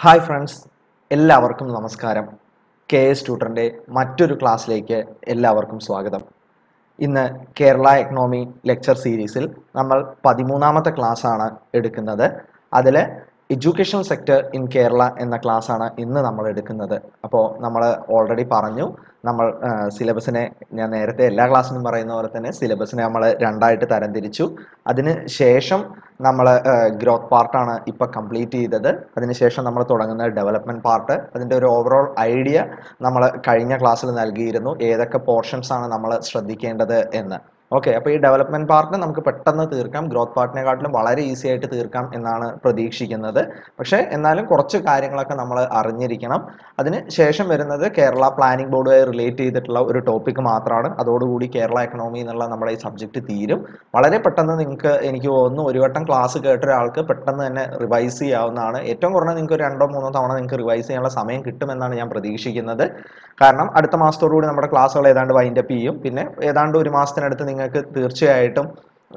hi friends എല്ലാവർക്കും നമസ്കാരം K S ട്യൂട്ടറിൻ്റെ മറ്റൊരു ക്ലാസ്സിലേക്ക് എല്ലാവർക്കും സ്വാഗതം ഇന്ന് കേരള എക്കണോമി ലെക്ചർ സീരീസിൽ നമ്മൾ പതിമൂന്നാമത്തെ ക്ലാസ്സാണ് എടുക്കുന്നത് അതിൽ എഡ്യൂക്കേഷൻ സെക്ടർ ഇൻ കേരള എന്ന ക്ലാസ്സാണ് ഇന്ന് നമ്മൾ എടുക്കുന്നത് അപ്പോൾ നമ്മൾ ഓൾറെഡി പറഞ്ഞു നമ്മൾ സിലബസിനെ ഞാൻ നേരത്തെ എല്ലാ ക്ലാസ്സിലും പറയുന്ന പോലെ തന്നെ സിലബസിനെ നമ്മൾ രണ്ടായിട്ട് തരംതിരിച്ചു അതിന് ശേഷം നമ്മൾ ഗ്രോത്ത് പാർട്ടാണ് ഇപ്പോൾ കംപ്ലീറ്റ് ചെയ്തത് അതിനുശേഷം നമ്മൾ തുടങ്ങുന്നത് ഡെവലപ്മെൻറ്റ് പാർട്ട് അതിൻ്റെ ഒരു ഓവറോൾ ഐഡിയ നമ്മൾ കഴിഞ്ഞ ക്ലാസ്സിൽ നൽകിയിരുന്നു ഏതൊക്കെ പോർഷൻസ് ആണ് നമ്മൾ ശ്രദ്ധിക്കേണ്ടത് എന്ന് ഓക്കെ അപ്പോൾ ഈ ഡെവലപ്മെന്റ് പാർട്ട് നമുക്ക് പെട്ടെന്ന് തീർക്കാം ഗ്രോത്ത് പാർട്ടിനെക്കാട്ടിലും വളരെ ഈസി ആയിട്ട് തീർക്കാം എന്നാണ് പ്രതീക്ഷിക്കുന്നത് പക്ഷേ എന്നാലും കുറച്ച് കാര്യങ്ങളൊക്കെ നമ്മൾ അറിഞ്ഞിരിക്കണം അതിന് ശേഷം വരുന്നത് കേരള പ്ലാനിംഗ് ബോർഡുമായി റിലേറ്റ് ചെയ്തിട്ടുള്ള ഒരു ടോപ്പിക് മാത്രമാണ് അതോടുകൂടി കേരള എക്കണോമി എന്നുള്ള നമ്മുടെ ഈ സബ്ജക്റ്റ് തീരും വളരെ പെട്ടെന്ന് നിങ്ങൾക്ക് എനിക്ക് തോന്നുന്നു ഒരു വട്ടം ക്ലാസ് കേട്ട ഒരാൾക്ക് പെട്ടെന്ന് തന്നെ റിവൈസ് ചെയ്യാവുന്നതാണ് ഏറ്റവും കുറഞ്ഞ നിങ്ങൾക്ക് രണ്ടോ മൂന്നോ തവണ നിങ്ങൾക്ക് റിവൈസ് ചെയ്യാനുള്ള സമയം കിട്ടുമെന്നാണ് ഞാൻ പ്രതീക്ഷിക്കുന്നത് കാരണം അടുത്ത മാസത്തോടുകൂടി നമ്മുടെ ക്ലാസ്സുകൾ ഏതാണ്ട് വൈൻഡ് അപ്പ് ചെയ്യും പിന്നെ ഏതാണ്ട് ഒരു മാസത്തിനടുത്ത് നിങ്ങൾക്ക് തീർച്ചയായിട്ടും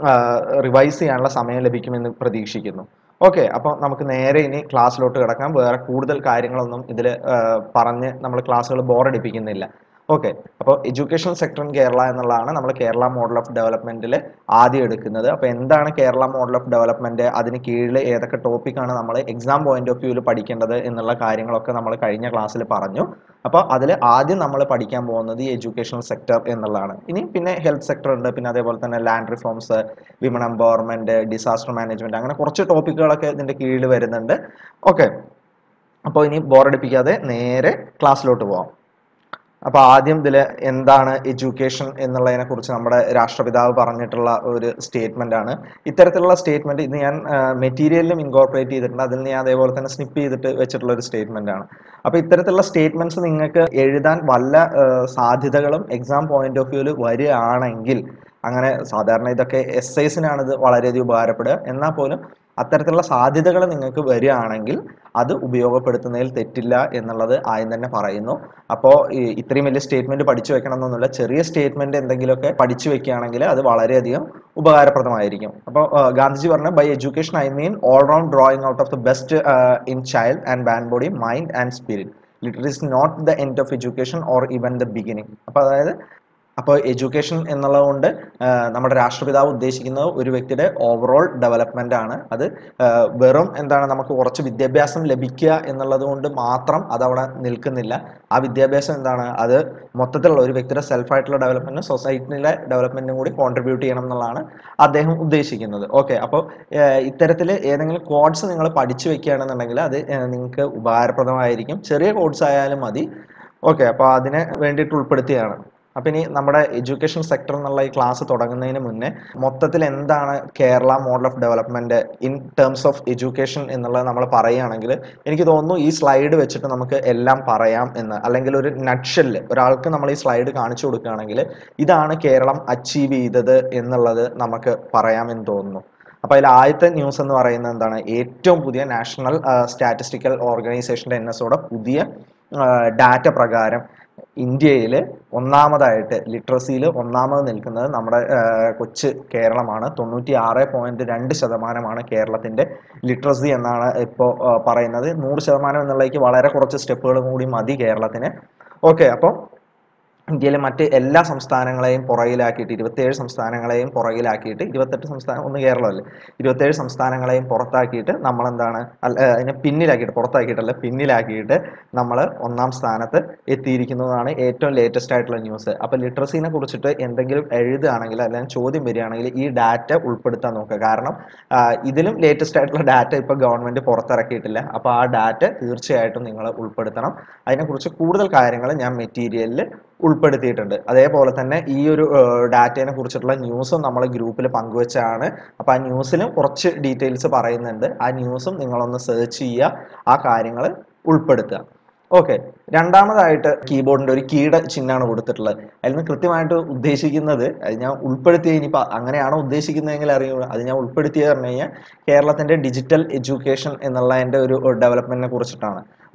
റിവൈസ് ചെയ്യാനുള്ള സമയം ലഭിക്കുമെന്ന് പ്രതീക്ഷിക്കുന്നു ഓക്കെ അപ്പോൾ നമുക്ക് നേരെ ഇനി ക്ലാസ്സിലോട്ട് കിടക്കാം വേറെ കൂടുതൽ കാര്യങ്ങളൊന്നും ഇതിൽ പറഞ്ഞ് നമ്മൾ ക്ലാസ്സുകൾ ബോറടിപ്പിക്കുന്നില്ല ഓക്കെ അപ്പോൾ എഡ്യൂക്കേഷൻ സെക്ടർ ഇൻ കേരള എന്നുള്ളതാണ് നമ്മൾ കേരള മോഡൽ ഓഫ് ഡെവലപ്മെന്റിൽ ആദ്യം എടുക്കുന്നത് അപ്പോൾ എന്താണ് കേരള മോഡൽ ഓഫ് ഡെവലപ്മെന്റ് അതിന് കീഴിൽ ഏതൊക്കെ ടോപ്പിക്കാണ് നമ്മൾ എക്സാം പോയിന്റ് ഓഫ് വ്യൂവിൽ പഠിക്കേണ്ടത് എന്നുള്ള കാര്യങ്ങളൊക്കെ നമ്മൾ കഴിഞ്ഞ ക്ലാസ്സിൽ പറഞ്ഞു അപ്പോൾ അതിൽ ആദ്യം നമ്മൾ പഠിക്കാൻ പോകുന്നത് ഈ എഡ്യൂക്കേഷണൽ സെക്ടർ എന്നുള്ളതാണ് ഇനി പിന്നെ ഹെൽത്ത് സെക്ടർ ഉണ്ട് പിന്നെ അതേപോലെ തന്നെ land reforms women empowerment disaster management അങ്ങനെ കുറച്ച് ടോപ്പിക്കുകളൊക്കെ ഇതിന്റെ കീഴിൽ വരുന്നുണ്ട് ഓക്കെ അപ്പോൾ ഇനി ബോറടിപ്പിക്കാതെ നേരെ ക്ലാസ്സിലോട്ട് പോവാം അപ്പോൾ ആദ്യം ഇതിൽ എന്താണ് എഡ്യൂക്കേഷൻ എന്നുള്ളതിനെ കുറിച്ച് നമ്മുടെ രാഷ്ട്രപിതാവ് പറഞ്ഞിട്ടുള്ള ഒരു സ്റ്റേറ്റ്മെന്റ് ആണ് ഇത്തരത്തിലുള്ള സ്റ്റേറ്റ്മെന്റ് ഇത് ഞാൻ മെറ്റീരിയലിലും ഇൻകോർപ്പറേറ്റ് ചെയ്തിട്ടുണ്ട് അതിൽ ഞാൻ അതേപോലെ തന്നെ സ്നിപ്പ് ചെയ്തിട്ട് വെച്ചിട്ടുള്ള ഒരു സ്റ്റേറ്റ്മെന്റ് ആണ് അപ്പോൾ ഇത്തരത്തിലുള്ള സ്റ്റേറ്റ്മെന്റ്സ് നിങ്ങൾക്ക് എഴുതാൻ വല്ല സാധ്യതകളും എക്സാം പോയിന്റ് ഓഫ് വ്യൂവിൽ വരികയാണെങ്കിൽ അങ്ങനെ സാധാരണ ഇതൊക്കെ എസ് ഐസിനാണ് ഇത് വളരെയധികം ഉപകാരപ്പെടുക എന്നാൽ പോലും അത്തരത്തിലുള്ള സാധ്യതകൾ നിങ്ങൾക്ക് വരികയാണെങ്കിൽ അത് ഉപയോഗപ്പെടുത്തുന്നതിൽ തെറ്റില്ല എന്നുള്ളത് ആദ്യം തന്നെ പറയുന്നു അപ്പോൾ ഇത്രയും വലിയ സ്റ്റേറ്റ്മെന്റ് പഠിച്ചു വെക്കണം എന്നൊന്നുമില്ല ചെറിയ സ്റ്റേറ്റ്മെന്റ് എന്തെങ്കിലുമൊക്കെ പഠിച്ചു വെക്കുകയാണെങ്കിൽ അത് വളരെയധികം ഉപകാരപ്രദമായിരിക്കും അപ്പോൾ ഗാന്ധിജി പറഞ്ഞ by education I mean all round drawing out of the best in child and man body mind and spirit literacy is not the end of education or even the beginning അപ്പോൾ അതായത് അപ്പോൾ എഡ്യൂക്കേഷൻ എന്നുള്ളതുകൊണ്ട് നമ്മുടെ രാഷ്ട്രപിതാവ് ഉദ്ദേശിക്കുന്നത് ഒരു വ്യക്തിയുടെ overall development ആണ് അത് വെറും എന്താണ് നമുക്ക് കുറച്ച് വിദ്യാഭ്യാസം ലഭിക്കുക എന്നുള്ളത് കൊണ്ട് മാത്രം അതവിടെ നിൽക്കുന്നില്ല ആ വിദ്യാഭ്യാസം എന്താണ് അത് മൊത്തത്തിലുള്ള ഒരു വ്യക്തിയുടെ സെൽഫായിട്ടുള്ള ഡെവലപ്മെന്റിനും സൊസൈറ്റിയിലെ ഡെവലപ്മെന്റിനും കൂടി കോൺട്രിബ്യൂട്ട് ചെയ്യണം എന്നുള്ളതാണ് അദ്ദേഹം ഉദ്ദേശിക്കുന്നത് ഓക്കെ അപ്പോൾ ഇത്തരത്തിൽ ഏതെങ്കിലും കോഡ്സ് നിങ്ങൾ പഠിച്ചു വെക്കുകയാണെന്നുണ്ടെങ്കിൽ അത് നിങ്ങൾക്ക് ഉപകാരപ്രദമായിരിക്കും ചെറിയ കോഡ്സ് ആയാലും മതി ഓക്കെ അപ്പോൾ അതിനെ വേണ്ടിയിട്ട് ഉൾപ്പെടുത്തിയാണ് അപ്പം ഇനി നമ്മുടെ എഡ്യൂക്കേഷൻ സെക്ടർ എന്നുള്ള ഈ ക്ലാസ് തുടങ്ങുന്നതിന് മുന്നേ മൊത്തത്തിൽ എന്താണ് Kerala model of development in terms of education എന്നുള്ളത് നമ്മൾ പറയുകയാണെങ്കിൽ എനിക്ക് തോന്നുന്നു ഈ സ്ലൈഡ് വെച്ചിട്ട് നമുക്ക് എല്ലാം പറയാം എന്ന് അല്ലെങ്കിൽ ഒരു നട്ഷല് ഒരാൾക്ക് നമ്മൾ ഈ സ്ലൈഡ് കാണിച്ചു കൊടുക്കുകയാണെങ്കിൽ ഇതാണ് കേരളം അച്ചീവ് ചെയ്തത് എന്നുള്ളത് നമുക്ക് പറയാമെന്ന് തോന്നുന്നു അപ്പോൾ അതിൽ ആദ്യത്തെ ന്യൂസ് എന്ന് പറയുന്നത് എന്താണ് ഏറ്റവും പുതിയ നാഷണൽ സ്റ്റാറ്റിസ്റ്റിക്കൽ ഓർഗനൈസേഷൻ്റെ എൻ എസോടെ പുതിയ ഡാറ്റ പ്രകാരം ഇന്ത്യയിൽ ഒന്നാമതായിട്ട് ലിറ്ററസിയിൽ ഒന്നാമത് നിൽക്കുന്നത് നമ്മുടെ കൊച്ച് കേരളമാണ് തൊണ്ണൂറ്റി ആറ് പോയിന്റ് രണ്ട് ശതമാനമാണ് കേരളത്തിൻ്റെ ലിറ്ററസി എന്നാണ് ഇപ്പോൾ പറയുന്നത് നൂറ് ശതമാനം എന്നുള്ളതിലേക്ക് വളരെ കുറച്ച് സ്റ്റെപ്പുകളും കൂടി മതി കേരളത്തിന് ഓക്കെ അപ്പോൾ ഇന്ത്യയിലെ മറ്റ് എല്ലാ സംസ്ഥാനങ്ങളെയും പുറകിലാക്കിയിട്ട് ഇരുപത്തേഴ് സംസ്ഥാനങ്ങളെയും പുറകിലാക്കിയിട്ട് ഇരുപത്തെട്ട് സംസ്ഥാനം ഒന്ന് കേരളമല്ലേ ഇരുപത്തേഴ് സംസ്ഥാനങ്ങളെയും പുറത്താക്കിയിട്ട് നമ്മൾ എന്താണ് അതിനെ പിന്നിലാക്കിയിട്ട് പുറത്താക്കിയിട്ടല്ല പിന്നിലാക്കിയിട്ട് നമ്മൾ ഒന്നാം സ്ഥാനത്ത് എത്തിയിരിക്കുന്നതാണ് ഏറ്റവും ലേറ്റസ്റ്റ് ആയിട്ടുള്ള ന്യൂസ് അപ്പോൾ ലിറ്ററസിനെ കുറിച്ചിട്ട് എന്തെങ്കിലും എഴുതുകയാണെങ്കിൽ അല്ലെങ്കിൽ ചോദ്യം വരികയാണെങ്കിൽ ഈ ഡാറ്റ ഉൾപ്പെടുത്താൻ നോക്കുക കാരണം ഇതിലും ലേറ്റസ്റ്റ് ആയിട്ടുള്ള ഡാറ്റ ഇപ്പോൾ ഗവൺമെൻറ് പുറത്തിറക്കിയിട്ടില്ല അപ്പോൾ ആ ഡാറ്റ തീർച്ചയായിട്ടും നിങ്ങൾ ഉൾപ്പെടുത്തണം അതിനെക്കുറിച്ച് കൂടുതൽ കാര്യങ്ങൾ ഞാൻ മെറ്റീരിയലിൽ ഉൾപ്പെടുത്തിയിട്ടുണ്ട് അതേപോലെ തന്നെ ഈ ഒരു ഡാറ്റയെ കുറിച്ചിട്ടുള്ള ന്യൂസും നമ്മൾ ഗ്രൂപ്പിൽ പങ്കുവച്ചാണ് അപ്പോൾ ആ ന്യൂസിലും കുറച്ച് ഡീറ്റെയിൽസ് പറയുന്നുണ്ട് ആ ന്യൂസും നിങ്ങളൊന്ന് സെർച്ച് ചെയ്യുക ആ കാര്യങ്ങൾ ഉൾപ്പെടുത്തുക ഓക്കെ രണ്ടാമതായിട്ട് കീബോർഡിന്റെ ഒരു കീയുടെ ചിഹ്നമാണ് കൊടുത്തിട്ടുള്ളത് അതിൽ നിന്ന് കൃത്യമായിട്ട് ഉദ്ദേശിക്കുന്നത് അത് ഞാൻ ഉൾപ്പെടുത്തിയ ഇനിയിപ്പോൾ അങ്ങനെയാണോ ഉദ്ദേശിക്കുന്നതെങ്കിൽ അറിയുള്ളൂ അത് ഞാൻ ഉൾപ്പെടുത്തിയത് പറഞ്ഞു കഴിഞ്ഞാൽ കേരളത്തിന്റെ ഡിജിറ്റൽ എഡ്യൂക്കേഷൻ എന്നുള്ളതിന്റെ ഒരു ഡെവലപ്മെന്റിനെ കുറിച്ചിട്ടാണ്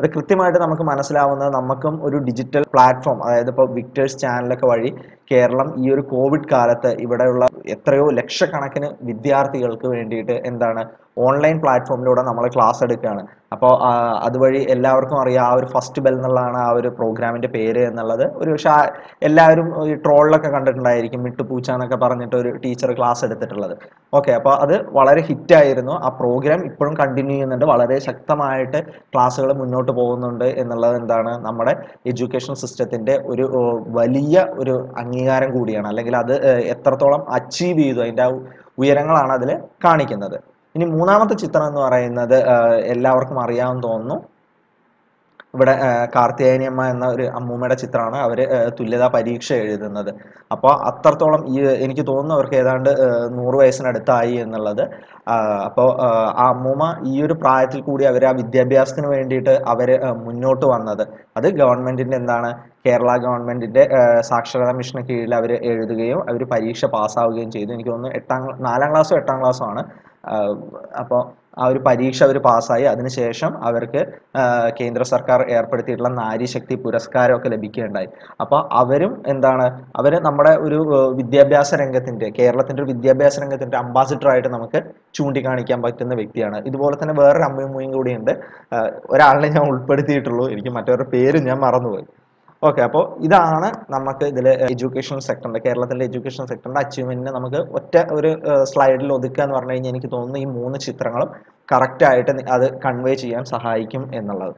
അത് കൃത്യമായിട്ട് നമുക്ക് മനസ്സിലാവുന്നത് നമുക്കും ഒരു ഡിജിറ്റൽ പ്ലാറ്റ്ഫോം അതായത് ഇപ്പോൾ വിക്ടേഴ്സ് ചാനലൊക്കെ വഴി കേരളം ഈ ഒരു കോവിഡ് കാലത്ത് ഇവിടെയുള്ള എത്രയോ ലക്ഷക്കണക്കിന് വിദ്യാർത്ഥികൾക്ക് വേണ്ടിയിട്ട് എന്താണ് ഓൺലൈൻ പ്ലാറ്റ്ഫോമിലൂടെ നമ്മൾ ക്ലാസ് എടുക്കുകയാണ് അപ്പോൾ അതുവഴി എല്ലാവർക്കും അറിയാം ആ ഒരു ഫസ്റ്റ് ബെൽ എന്നുള്ളതാണ് ആ ഒരു പ്രോഗ്രാമിന്റെ പേര് എന്നുള്ളത് ഒരു പക്ഷേ ആ എല്ലാവരും ഈ ട്രോളിലൊക്കെ കണ്ടിട്ടുണ്ടായിരിക്കും മിട്ടുപൂച്ച എന്നൊക്കെ പറഞ്ഞിട്ട് ഒരു ടീച്ചർ ക്ലാസ് എടുത്തിട്ടുള്ളത് ഓക്കെ അപ്പോൾ അത് വളരെ ഹിറ്റായിരുന്നു ആ പ്രോഗ്രാം ഇപ്പോഴും കണ്ടിന്യൂ ചെയ്യുന്നുണ്ട് വളരെ ശക്തമായിട്ട് ക്ലാസ്സുകൾ മുന്നോട്ട് പോകുന്നുണ്ട് എന്നുള്ളത് എന്താണ് നമ്മുടെ എഡ്യൂക്കേഷൻ സിസ്റ്റത്തിന്റെ ഒരു ഓ, വലിയ ഒരു അംഗീകാരം കൂടിയാണ് അല്ലെങ്കിൽ അത് ഏഹ്, എത്രത്തോളം അച്ചീവ് ചെയ്തു അതിന്റെ ആ ഉയരങ്ങളാണ് അതിൽ കാണിക്കുന്നത് ഇനി മൂന്നാമത്തെ ചിത്രം എന്ന് പറയുന്നത് ആഹ്, എല്ലാവർക്കും അറിയാമെന്ന് തോന്നുന്നു ഇവിടെ ആഹ്, കാർത്തികേയനിയമ്മ എന്ന ഒരു അമ്മൂമ്മയുടെ ചിത്രമാണ് അവര് ആഹ്, തുല്യതാ പരീക്ഷ എഴുതുന്നത് അപ്പോൾ അത്രത്തോളം ഈ എനിക്ക് തോന്നുന്നു അവർക്ക് ഏതാണ്ട് ആഹ്, നൂറ് വയസ്സിനടുത്തായി എന്നുള്ളത് അപ്പോൾ ആ അമ്മൂമ്മ ഈ ഒരു പ്രായത്തിൽ കൂടി അവർ ആ വിദ്യാഭ്യാസത്തിന് വേണ്ടിയിട്ട് അവർ മുന്നോട്ട് വന്നത് അത് ഗവൺമെന്റിന്റെ എന്താണ് കേരള ഗവൺമെന്റിന്റെ ആഹ്, സാക്ഷരതാ മിഷന് കീഴിൽ അവർ എഴുതുകയും അവർ പരീക്ഷ പാസ്സാവുകയും ചെയ്തു എനിക്ക് തോന്നുന്നു എട്ടാം ക്ലാ- നാലാം ക്ലാസ്സോ എട്ടാം ക്ലാസ്സോ ആണ് അപ്പോൾ ആ ഒരു പരീക്ഷ അവർ പാസ്സായി അതിനുശേഷം അവർക്ക് ആഹ്, കേന്ദ്ര സർക്കാർ ഏർപ്പെടുത്തിയിട്ടുള്ള നാരി ശക്തി പുരസ്കാരമൊക്കെ ലഭിക്കുകയുണ്ടായി അപ്പോൾ അവരും എന്താണ് അവർ നമ്മുടെ ഒരു ആഹ്, വിദ്യാഭ്യാസ രംഗത്തിന്റെ കേരളത്തിന്റെ ഒരു വിദ്യാഭ്യാസ രംഗത്തിന്റെ അംബാസിഡർ ആയിട്ട് നമുക്ക് ചൂണ്ടിക്കാണിക്കാൻ പറ്റുന്ന വ്യക്തിയാണ് ഇതുപോലെ തന്നെ വേറൊരു അമ്മയും കൂടിയുണ്ട് ആഹ്, ഒരാളിനെ ഞാൻ ഉൾപ്പെടുത്തിയിട്ടുള്ളൂ എനിക്ക് മറ്റൊരു പേര് ഞാൻ മറന്നുപോയി ഓക്കെ അപ്പോൾ ഇതാണ് നമുക്ക് ഇതിൽ എഡ്യൂക്കേഷൻ സെക്ടറിന്റെ കേരളത്തിലെ എഡ്യൂക്കേഷൻ സെക്ടറിന്റെ അച്ചീവ്മെന്റിനെ നമുക്ക് ഒറ്റ ഒരു സ്ലൈഡിൽ ഒതുക്കുക എന്ന് പറഞ്ഞു കഴിഞ്ഞാൽ എനിക്ക് തോന്നുന്നു ഈ മൂന്ന് ചിത്രങ്ങളും കറക്റ്റ് ആയിട്ട് നി- അത് കൺവേ ചെയ്യാൻ സഹായിക്കും എന്നുള്ളത്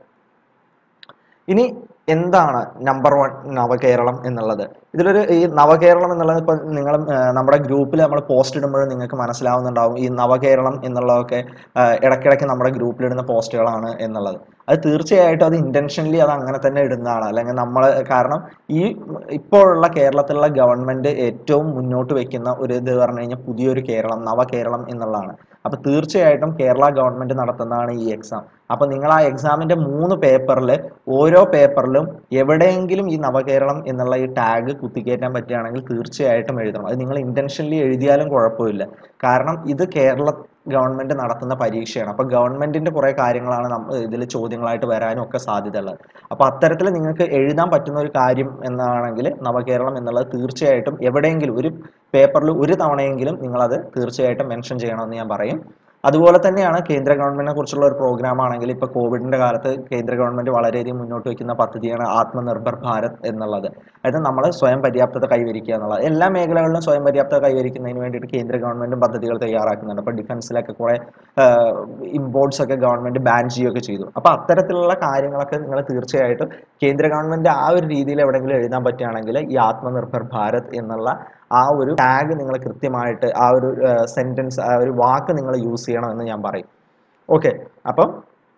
ഇനി എന്താണ് നമ്പർ വൺ നവകേരളം എന്നുള്ളത് ഇതിലൊരു ഈ നവകേരളം എന്നുള്ളത് ഇപ്പം നിങ്ങൾ നമ്മുടെ ഗ്രൂപ്പിൽ നമ്മൾ പോസ്റ്റ് ഇടുമ്പോഴും നിങ്ങൾക്ക് മനസ്സിലാവുന്നുണ്ടാവും ഈ നവകേരളം എന്നുള്ളതൊക്കെ ആ, ഇടയ്ക്കിടയ്ക്ക് നമ്മുടെ ഗ്രൂപ്പിലിടുന്ന പോസ്റ്റുകളാണ് എന്നുള്ളത് അത് തീർച്ചയായിട്ടും അത് ഇന്റൻഷനലി അത് അങ്ങനെ തന്നെ ഇടുന്നതാണ് അല്ലെങ്കിൽ നമ്മൾ കാരണം ഈ ഇപ്പോഴുള്ള കേരളത്തിലുള്ള ഗവൺമെന്റ് ഏറ്റവും മുന്നോട്ട് വെക്കുന്ന ഒരു ഇത് പറഞ്ഞു കഴിഞ്ഞാൽ പുതിയൊരു കേരളം നവകേരളം എന്നുള്ളതാണ് അപ്പൊ തീർച്ചയായിട്ടും കേരള ഗവൺമെന്റ് നടത്തുന്നതാണ് ഈ എക്സാം അപ്പൊ നിങ്ങൾ ആ എക്സാമിന്റെ മൂന്ന് പേപ്പറിൽ ഓരോ പേപ്പറിലും എവിടെയെങ്കിലും ഈ നവകേരളം എന്നുള്ള ഈ ടാഗ് കുത്തിക്കയറ്റാൻ പറ്റുകയാണെങ്കിൽ തീർച്ചയായിട്ടും എഴുതണം അത് നിങ്ങൾ ഇന്റൻഷനലി എഴുതിയാലും കുഴപ്പമില്ല കാരണം ഇത് കേരള ഗവൺമെന്റ് നടത്തുന്ന പരീക്ഷയാണ് അപ്പൊ ഗവൺമെന്റിന്റെ കുറെ കാര്യങ്ങളാണ് നമ്മ ഇതിൽ ചോദ്യങ്ങളായിട്ട് വരാനും ഒക്കെ സാധ്യതയുള്ളത് അപ്പൊ അത്തരത്തിൽ നിങ്ങൾക്ക് എഴുതാൻ പറ്റുന്ന ഒരു കാര്യം എന്നാണെങ്കിൽ നവകേരളം എന്നുള്ളത് തീർച്ചയായിട്ടും എവിടെയെങ്കിലും ഒരു പേപ്പറിൽ ഒരു തവണയെങ്കിലും നിങ്ങളത് തീർച്ചയായിട്ടും മെൻഷൻ ചെയ്യണമെന്ന് ഞാൻ പറയും അതുപോലെ തന്നെയാണ് കേന്ദ്ര ഗവൺമെന്റിനെ കുറിച്ചുള്ള ഒരു പ്രോഗ്രാം ആണെങ്കിൽ ഇപ്പൊ കോവിഡിന്റെ കാലത്ത് കേന്ദ്ര ഗവൺമെന്റ് വളരെയധികം മുന്നോട്ട് വെക്കുന്ന പദ്ധതിയാണ് ആത്മനിർഭർ ഭാരത് എന്നുള്ളത് അതായത് നമ്മൾ സ്വയം പര്യാപ്തത കൈവരിക്കുക എന്നുള്ളത് എല്ലാ മേഖലകളിലും സ്വയം പര്യാപ്തത കൈവരിക്കുന്നതിന് വേണ്ടിയിട്ട് കേന്ദ്ര ഗവൺമെന്റും പദ്ധതികൾ തയ്യാറാക്കുന്നുണ്ട് അപ്പൊ ഡിഫൻസിലൊക്കെ കുറെ ഇമ്പോർട്ട്സ് ഒക്കെ ഗവൺമെന്റ് ബാൻ ചെയ്യുകയൊക്കെ ചെയ്തു അപ്പൊ അത്തരത്തിലുള്ള കാര്യങ്ങളൊക്കെ നിങ്ങൾ തീർച്ചയായിട്ടും കേന്ദ്ര ഗവൺമെന്റ് ആ ഒരു രീതിയിൽ എവിടെയെങ്കിലും എഴുതാൻ പറ്റുകയാണെങ്കിൽ ഈ ആത്മനിർഭർ ഭാരത് എന്നുള്ള ആ ഒരു ടാഗ് നിങ്ങൾ കൃത്യമായിട്ട് ആ ഒരു സെന്റൻസ് ആ ഒരു വാക്ക് നിങ്ങൾ യൂസ് ചെയ്യണം എന്ന് ഞാൻ പറയും ഓക്കെ അപ്പം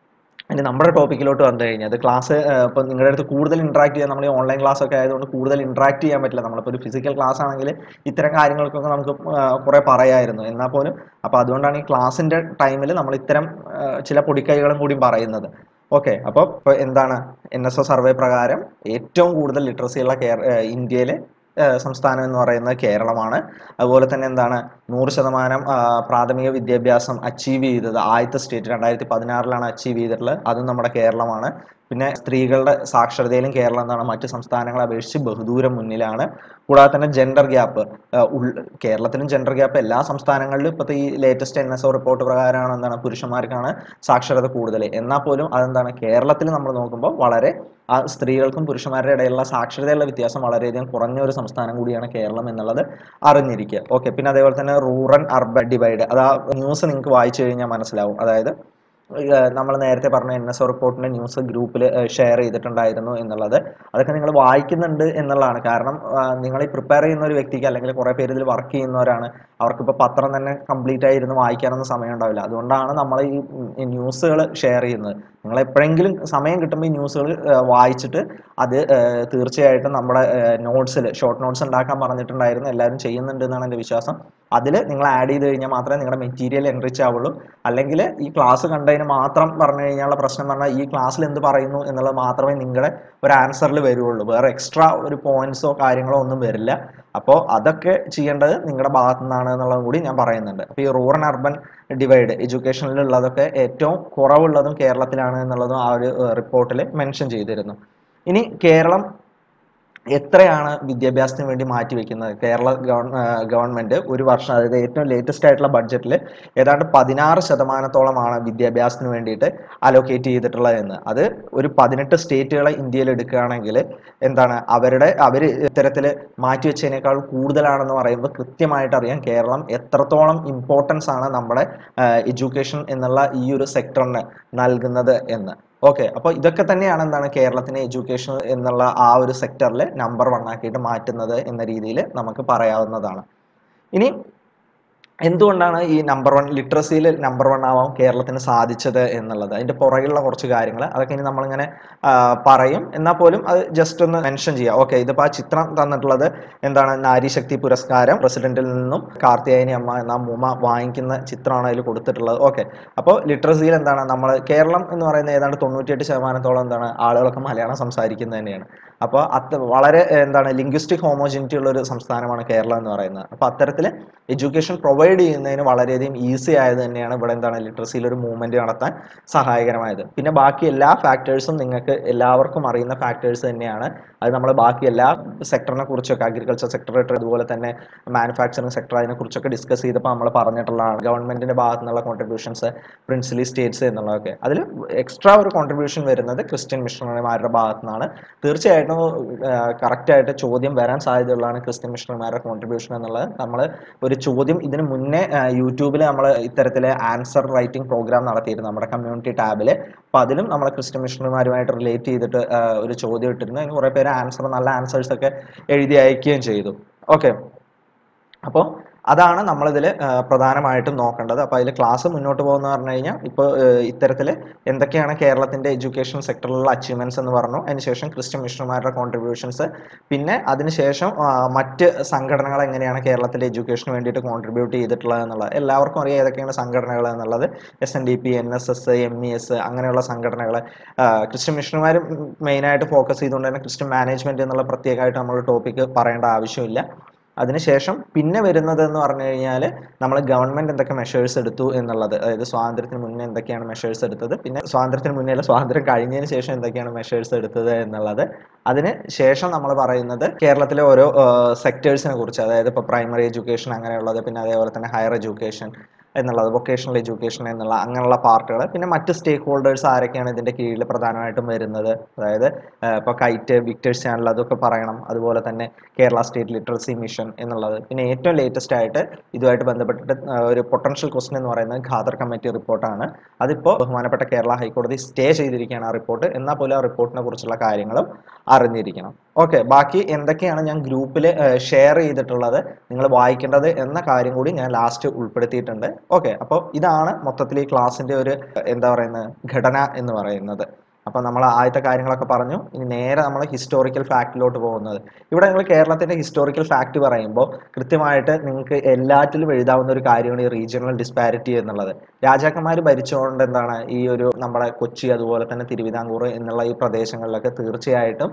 ഇനി നമ്മുടെ ടോപ്പിക്കിലോട്ട് വന്നു കഴിഞ്ഞാൽ ക്ലാസ് ഇപ്പം നിങ്ങളുടെ അടുത്ത് കൂടുതൽ ഇന്ററാക്ട് ചെയ്യാൻ നമ്മൾ ഈ ഓൺലൈൻ ക്ലാസ് ഒക്കെ ആയതുകൊണ്ട് കൂടുതൽ ഇന്ററാക്ട് ചെയ്യാൻ പറ്റില്ല നമ്മളിപ്പോൾ ഒരു ഫിസിക്കൽ ക്ലാസ് ആണെങ്കിൽ ഇത്തരം കാര്യങ്ങൾക്കൊക്കെ നമുക്ക് കുറെ പറയായിരുന്നു എന്നാൽ പോലും അപ്പോൾ അതുകൊണ്ടാണ് ഈ ക്ലാസ്സിന്റെ ടൈമിൽ നമ്മൾ ഇത്തരം ആ, ചില പൊടിക്കൈകളും കൂടി പറയുന്നത് ഓക്കെ അപ്പോൾ ഇപ്പോൾ എന്താണ് എൻ എസ് ഒ സർവേ പ്രകാരം ഏറ്റവും കൂടുതൽ ലിറ്ററസി ഉള്ള കേര ഇന്ത്യയിലെ ഏഹ് സംസ്ഥാനം എന്ന് പറയുന്നത് കേരളമാണ് അതുപോലെ തന്നെ എന്താണ് നൂറ് ശതമാനം ആ, പ്രാഥമിക വിദ്യാഭ്യാസം അച്ചീവ് ചെയ്തത് ആദ്യത്തെ സ്റ്റേറ്റ് രണ്ടായിരത്തി പതിനാറിലാണ് അച്ചീവ് ചെയ്തിട്ടുള്ളത് അതും നമ്മുടെ കേരളമാണ് പിന്നെ സ്ത്രീകളുടെ സാക്ഷരതയിലും കേരളം എന്താണ് മറ്റ് സംസ്ഥാനങ്ങളെ അപേക്ഷിച്ച് ബഹുദൂരം മുന്നിലാണ് കൂടാതെ തന്നെ ജെൻഡർ ഗ്യാപ്പ് കേരളത്തിലും ജെൻഡർ ഗ്യാപ്പ് എല്ലാ സംസ്ഥാനങ്ങളിലും ഇപ്പോഴത്തെ ഈ latest N S O report പ്രകാരമാണ് എന്താണ് പുരുഷന്മാർക്കാണ് സാക്ഷരത കൂടുതൽ എന്നാൽ പോലും അതെന്താണ് കേരളത്തിൽ നമ്മൾ നോക്കുമ്പോൾ വളരെ ആ സ്ത്രീകൾക്കും പുരുഷന്മാരുടെ ഇടയിലുള്ള സാക്ഷരതയുള്ള വ്യത്യാസം വളരെയധികം കുറഞ്ഞ ഒരു സംസ്ഥാനം കൂടിയാണ് കേരളം എന്നുള്ളത് അറിഞ്ഞിരിക്കുക ഓക്കെ പിന്നെ അതേപോലെ തന്നെ റൂറൽ അർബൻ ഡിവൈഡ് അത് ആ ന്യൂസ് നിങ്ങൾക്ക് വായിച്ചു കഴിഞ്ഞാൽ മനസ്സിലാവും അതായത് നമ്മൾ നേരത്തെ പറഞ്ഞ എൻ എസ് ഒ റിപ്പോർട്ടിന്റെ ന്യൂസ് ഗ്രൂപ്പിൽ ഷെയർ ചെയ്തിട്ടുണ്ടായിരുന്നു എന്നുള്ളത് അതൊക്കെ നിങ്ങൾ വായിക്കുന്നുണ്ട് എന്നുള്ളതാണ് കാരണം നിങ്ങൾ ഈ പ്രിപ്പയർ ചെയ്യുന്ന ഒരു വ്യക്തിക്ക് അല്ലെങ്കിൽ കുറെ പേര് ഇതിൽ വർക്ക് ചെയ്യുന്നവരാണ് അവർക്കിപ്പോൾ പത്രം തന്നെ കംപ്ലീറ്റ് ആയിരുന്ന് വായിക്കാനൊന്നും സമയം ഉണ്ടാവില്ല അതുകൊണ്ടാണ് നമ്മൾ ഈ ന്യൂസുകൾ ഷെയർ ചെയ്യുന്നത് നിങ്ങൾ എപ്പോഴെങ്കിലും സമയം കിട്ടുമ്പോൾ ഈ ന്യൂസുകൾ വായിച്ചിട്ട് അത് ഏഹ്, തീർച്ചയായിട്ടും നമ്മുടെ നോട്ട്സിൽ ഷോർട്ട് നോട്ട്സ് ഉണ്ടാക്കാൻ പറഞ്ഞിട്ടുണ്ടായിരുന്നു എല്ലാവരും ചെയ്യുന്നുണ്ട് എന്നാണ് എൻ്റെ വിശ്വാസം അതിൽ നിങ്ങൾ ആഡ് ചെയ്ത് കഴിഞ്ഞാൽ മാത്രമേ നിങ്ങളുടെ മെറ്റീരിയൽ എൻറിച്ച് ആവുള്ളൂ അല്ലെങ്കിൽ ഈ ക്ലാസ് കണ്ടതിന് മാത്രം പറഞ്ഞു കഴിഞ്ഞാലുള്ള പ്രശ്നം പറഞ്ഞാൽ ഈ ക്ലാസ്സിൽ എന്ത് പറയുന്നു എന്നുള്ളത് മാത്രമേ നിങ്ങളുടെ ഒരു ആൻസറിൽ വരുള്ളൂ വേറെ എക്സ്ട്രാ ഒരു പോയിന്റ്സോ കാര്യങ്ങളോ ഒന്നും വരില്ല അപ്പോൾ അതൊക്കെ ചെയ്യേണ്ടത് നിങ്ങളുടെ ഭാഗത്തു നിന്നാണ് എന്നുള്ളതും കൂടി ഞാൻ പറയുന്നുണ്ട് അപ്പോൾ ഈ റൂറൽ അർബൻ ഡിവൈഡ് എഡ്യൂക്കേഷനിലുള്ളതൊക്കെ ഏറ്റവും കുറവുള്ളതും കേരളത്തിലാണ് എന്നുള്ളതും ആ ഒരു റിപ്പോർട്ടിൽ മെൻഷൻ ചെയ്തിരുന്നു ഇനി കേരളം എത്രയാണ് വിദ്യാഭ്യാസത്തിന് വേണ്ടി മാറ്റിവെക്കുന്നത് കേരള ഗവൺമെന്റ് ഒരു വർഷം അതായത് ഏറ്റവും ലേറ്റസ്റ്റ് ആയിട്ടുള്ള ബഡ്ജറ്റിൽ ഏതാണ്ട് പതിനാറ് ശതമാനത്തോളമാണ് വിദ്യാഭ്യാസത്തിന് വേണ്ടിയിട്ട് അലോക്കേറ്റ് ചെയ്തിട്ടുള്ളത് എന്ന് അത് ഒരു പതിനെട്ട് സ്റ്റേറ്റുകളെ ഇന്ത്യയിൽ എടുക്കുകയാണെങ്കിൽ എന്താണ് അവരുടെ അവർ ഇത്തരത്തിൽ മാറ്റിവെച്ചതിനേക്കാൾ കൂടുതലാണെന്ന് പറയുമ്പോൾ കൃത്യമായിട്ട് അറിയാം കേരളം എത്രത്തോളം ഇമ്പോർട്ടൻസ് ആണ് നമ്മുടെ എഡ്യൂക്കേഷൻ എന്നുള്ള ഈ ഒരു സെക്ടറിന് നൽകുന്നത് എന്ന് ഓക്കെ അപ്പോൾ ഇതൊക്കെ തന്നെയാണ് എന്താണ് കേരളത്തിനെ എഡ്യൂക്കേഷൻ എന്നുള്ള ആ ഒരു സെക്ടറിൽ നമ്പർ വൺ ആക്കിയിട്ട് മാറ്റുന്നത് എന്ന രീതിയിൽ നമുക്ക് പറയാവുന്നതാണ് ഇനി എന്തുകൊണ്ടാണ് ഈ നമ്പർ വൺ ലിറ്ററസിയിൽ നമ്പർ വൺ ആവാൻ കേരളത്തിന് സാധിച്ചത് എന്നുള്ളത് അതിൻ്റെ പുറകിലുള്ള കുറച്ച് കാര്യങ്ങൾ അതൊക്കെ ഇനി നമ്മളിങ്ങനെ ആ, പറയും എന്നാൽ പോലും അത് ജസ്റ്റ് ഒന്ന് മെൻഷൻ ചെയ്യാം ഓക്കെ ഇതിപ്പോൾ ആ ചിത്രം തന്നിട്ടുള്ളത് എന്താണ് നാരീശക്തി പുരസ്കാരം പ്രസിഡന്റിൽ നിന്നും കാർത്തിയായനി അമ്മ എന്ന അമ്മൂമ്മ വാങ്ങിക്കുന്ന ചിത്രമാണ് അതിൽ കൊടുത്തിട്ടുള്ളത് ഓക്കെ അപ്പോൾ ലിറ്ററസിയിൽ എന്താണ് നമ്മൾ കേരളം എന്ന് പറയുന്നത് ഏതാണ്ട് തൊണ്ണൂറ്റിയെട്ട് ശതമാനത്തോളം എന്താണ് ആളുകളൊക്കെ മലയാളം സംസാരിക്കുന്നത് തന്നെയാണ് അപ്പോൾ അത് വളരെ എന്താണ് ലിംഗ്വിസ്റ്റിക് ഹോമോജിനിറ്റി ഉള്ള ഒരു സംസ്ഥാനമാണ് കേരളം എന്ന് പറയുന്നത് അപ്പോൾ അത്തരത്തിൽ എഡ്യൂക്കേഷൻ പ്രൊവൈഡ് ചെയ്യുന്നതിന് വളരെയധികം ഈസി ആയത് തന്നെയാണ് ഇവിടെ എന്താണ് ലിറ്ററസിയിൽ ഒരു മൂവ്മെന്റ് നടത്താൻ സഹായകരമായത് പിന്നെ ബാക്കി എല്ലാ ഫാക്ടേഴ്സും നിങ്ങൾക്ക് എല്ലാവർക്കും അറിയുന്ന ഫാക്ടേഴ്സ് തന്നെയാണ് അത് നമ്മൾ ബാക്കി എല്ലാ സെക്ടറിനെ കുറിച്ചൊക്കെ അഗ്രികൾച്ചർ സെക്ടർ അതുപോലെ തന്നെ മാനുഫാക്ചറിങ് സെക്ടർ അതിനെ കുറിച്ചൊക്കെ ഡിസ്കസ് ചെയ്തപ്പോൾ നമ്മൾ പറഞ്ഞിട്ടുള്ളതാണ് ഗവൺമെന്റിന്റെ ഭാഗത്തു നിന്നുള്ള കോൺട്രിബ്യൂഷൻസ് പ്രിൻസിലി സ്റ്റേറ്റ്സ് എന്നുള്ളതൊക്കെ അതിൽ എക്സ്ട്രാ ഒരു കോൺട്രിബ്യൂഷൻ വരുന്നത് ക്രിസ്ത്യൻ മിഷണറിമാരുടെ ഭാഗത്തു നിന്നാണ് തീർച്ചയായിട്ടും കറക്റ്റ് ആയിട്ട് ചോദ്യം വരാൻ സാധ്യതയുള്ളതാണ് ക്രിസ്ത്യൻ മിഷണറിമാരുടെ കോൺട്രിബ്യൂഷൻ എന്നുള്ളത് നമ്മൾ ഒരു ചോദ്യം ഇതിന് മുന്നേ യൂട്യൂബിൽ നമ്മൾ ഇത്തരത്തിലെ ആൻസർ റൈറ്റിംഗ് പ്രോഗ്രാം നടത്തിയിരുന്നു നമ്മുടെ കമ്മ്യൂണിറ്റി ടാബിൽ അപ്പോൾ അതിലും നമ്മൾ ക്രിസ്ത്യൻ മിഷണറിമാരുമായിട്ട് റിലേറ്റ് ചെയ്തിട്ട് ആ, ഒരു ചോദ്യം ഇട്ടിരുന്നു അതിന് കുറേ പേര് ആൻസർ നല്ല ആൻസേഴ്സ് ഒക്കെ എഴുതി അയക്കുകയും ചെയ്തു ഓക്കെ അപ്പോൾ അതാണ് നമ്മളിതിൽ പ്രധാനമായിട്ടും നോക്കേണ്ടത് അപ്പോൾ അതിൽ ക്ലാസ് മുന്നോട്ട് പോകുന്ന പറഞ്ഞു കഴിഞ്ഞാൽ ഇപ്പോൾ ഇത്തരത്തിൽ എന്തൊക്കെയാണ് കേരളത്തിൻ്റെ എഡ്യൂക്കേഷൻ സെക്ടറിലുള്ള അച്ചീവ്മെൻറ്റ്സ് എന്ന് പറഞ്ഞു അതിനുശേഷം ക്രിസ്ത്യൻ മിഷണർമാരുടെ കോൺട്രിബ്യൂഷൻസ് പിന്നെ അതിനുശേഷം ആ, മറ്റ് സംഘടനകൾ എങ്ങനെയാണ് കേരളത്തിലെ എഡ്യൂക്കേഷന് വേണ്ടിയിട്ട് കോൺട്രിബ്യൂട്ട് ചെയ്തിട്ടുള്ളത് എന്നുള്ളത് എല്ലാവർക്കും അറിയാം ഏതൊക്കെയാണ് സംഘടനകൾ എന്നുള്ളത് S N D P N S S M E S അങ്ങനെയുള്ള സംഘടനകൾ ക്രിസ്ത്യൻ മിഷണർമാർ മെയിനായിട്ട് ഫോക്കസ് ചെയ്തുകൊണ്ട് തന്നെ ക്രിസ്ത്യൻ മാനേജ്മെൻറ്റ് എന്നുള്ള പ്രത്യേകമായിട്ട് നമ്മൾ ടോപ്പിക്ക് പറയേണ്ട ആവശ്യമില്ല അതിനുശേഷം പിന്നെ വരുന്നത് എന്ന് പറഞ്ഞു കഴിഞ്ഞാൽ നമ്മൾ ഗവൺമെന്റ് എന്തൊക്കെ മെഷേഴ്സ് എടുത്തു എന്നുള്ളത് അതായത് സ്വാതന്ത്ര്യത്തിന് മുന്നേ എന്തൊക്കെയാണ് മെഷേഴ്സ് എടുത്തത് പിന്നെ സ്വാതന്ത്ര്യത്തിന് മുന്നേ അല്ല സ്വാതന്ത്ര്യം കഴിഞ്ഞതിന് ശേഷം എന്തൊക്കെയാണ് മെഷേഴ്സ് എടുത്തത് എന്നുള്ളത് അതിന് ശേഷം നമ്മൾ പറയുന്നത് കേരളത്തിലെ ഓരോ സെക്ടേഴ്സിനെ കുറിച്ച് അതായത് ഇപ്പോൾ പ്രൈമറി എഡ്യൂക്കേഷൻ അങ്ങനെയുള്ളത് പിന്നെ അതേപോലെ തന്നെ ഹയർ എഡ്യൂക്കേഷൻ എന്നുള്ളത് വൊക്കേഷണൽ എഡ്യൂക്കേഷൻ എന്നുള്ള അങ്ങനെയുള്ള പാർട്ടുകൾ പിന്നെ മറ്റ് സ്റ്റേക്ക് ഹോൾഡേഴ്സ് ആരൊക്കെയാണ് ഇതിൻ്റെ കീഴിൽ പ്രധാനമായിട്ടും വരുന്നത് അതായത് ഇപ്പോൾ കൈറ്റ് വിക്ടേഴ്സ് ചാനൽ അതൊക്കെ പറയണം അതുപോലെ തന്നെ കേരള സ്റ്റേറ്റ് ലിറ്ററസി മിഷൻ എന്നുള്ളത് പിന്നെ ഏറ്റവും ലേറ്റസ്റ്റ് ആയിട്ട് ഇതുമായിട്ട് ബന്ധപ്പെട്ടിട്ട് ആ, ഒരു പൊട്ടൻഷ്യൽ ക്വസ്റ്റൻ എന്ന് പറയുന്നത് ഖാദർ കമ്മിറ്റി റിപ്പോർട്ടാണ് അതിപ്പോൾ ബഹുമാനപ്പെട്ട കേരള ഹൈക്കോടതി സ്റ്റേ ചെയ്തിരിക്കുകയാണ് ആ റിപ്പോർട്ട് എന്നാൽ പോലും ആ റിപ്പോർട്ടിനെ കുറിച്ചുള്ള കാര്യങ്ങളും അറിഞ്ഞിരിക്കണം ഓക്കെ ബാക്കി എന്തൊക്കെയാണ് ഞാൻ ഗ്രൂപ്പിൽ ഷെയർ ചെയ്തിട്ടുള്ളത് നിങ്ങൾ വായിക്കേണ്ടത് എന്ന കാര്യം കൂടി ഞാൻ ലാസ്റ്റ് ഉൾപ്പെടുത്തിയിട്ടുണ്ട് ഓക്കെ അപ്പോൾ ഇതാണ് മൊത്തത്തിൽ ഈ ക്ലാസ്സിൻ്റെ ഒരു എന്താ പറയുന്നത് ഘടന എന്ന് പറയുന്നത് അപ്പോൾ നമ്മൾ ആദ്യത്തെ കാര്യങ്ങളൊക്കെ പറഞ്ഞു ഇനി നേരെ നമ്മൾ ഹിസ്റ്റോറിക്കൽ ഫാക്റ്റിലോട്ട് പോകുന്നത് ഇവിടെ നിങ്ങൾ കേരളത്തിൻ്റെ ഹിസ്റ്റോറിക്കൽ ഫാക്റ്റ് പറയുമ്പോൾ കൃത്യമായിട്ട് നിങ്ങൾക്ക് എല്ലാറ്റിലും എഴുതാവുന്ന ഒരു കാര്യമാണ് ഈ റീജിയണൽ ഡിസ്പാരിറ്റി എന്നുള്ളത് രാജാക്കന്മാർ ഭരിച്ചുകൊണ്ട് എന്താണ് ഈ ഒരു നമ്മുടെ കൊച്ചി അതുപോലെ തന്നെ തിരുവിതാംകൂർ എന്നുള്ള ഈ പ്രദേശങ്ങളിലൊക്കെ തീർച്ചയായിട്ടും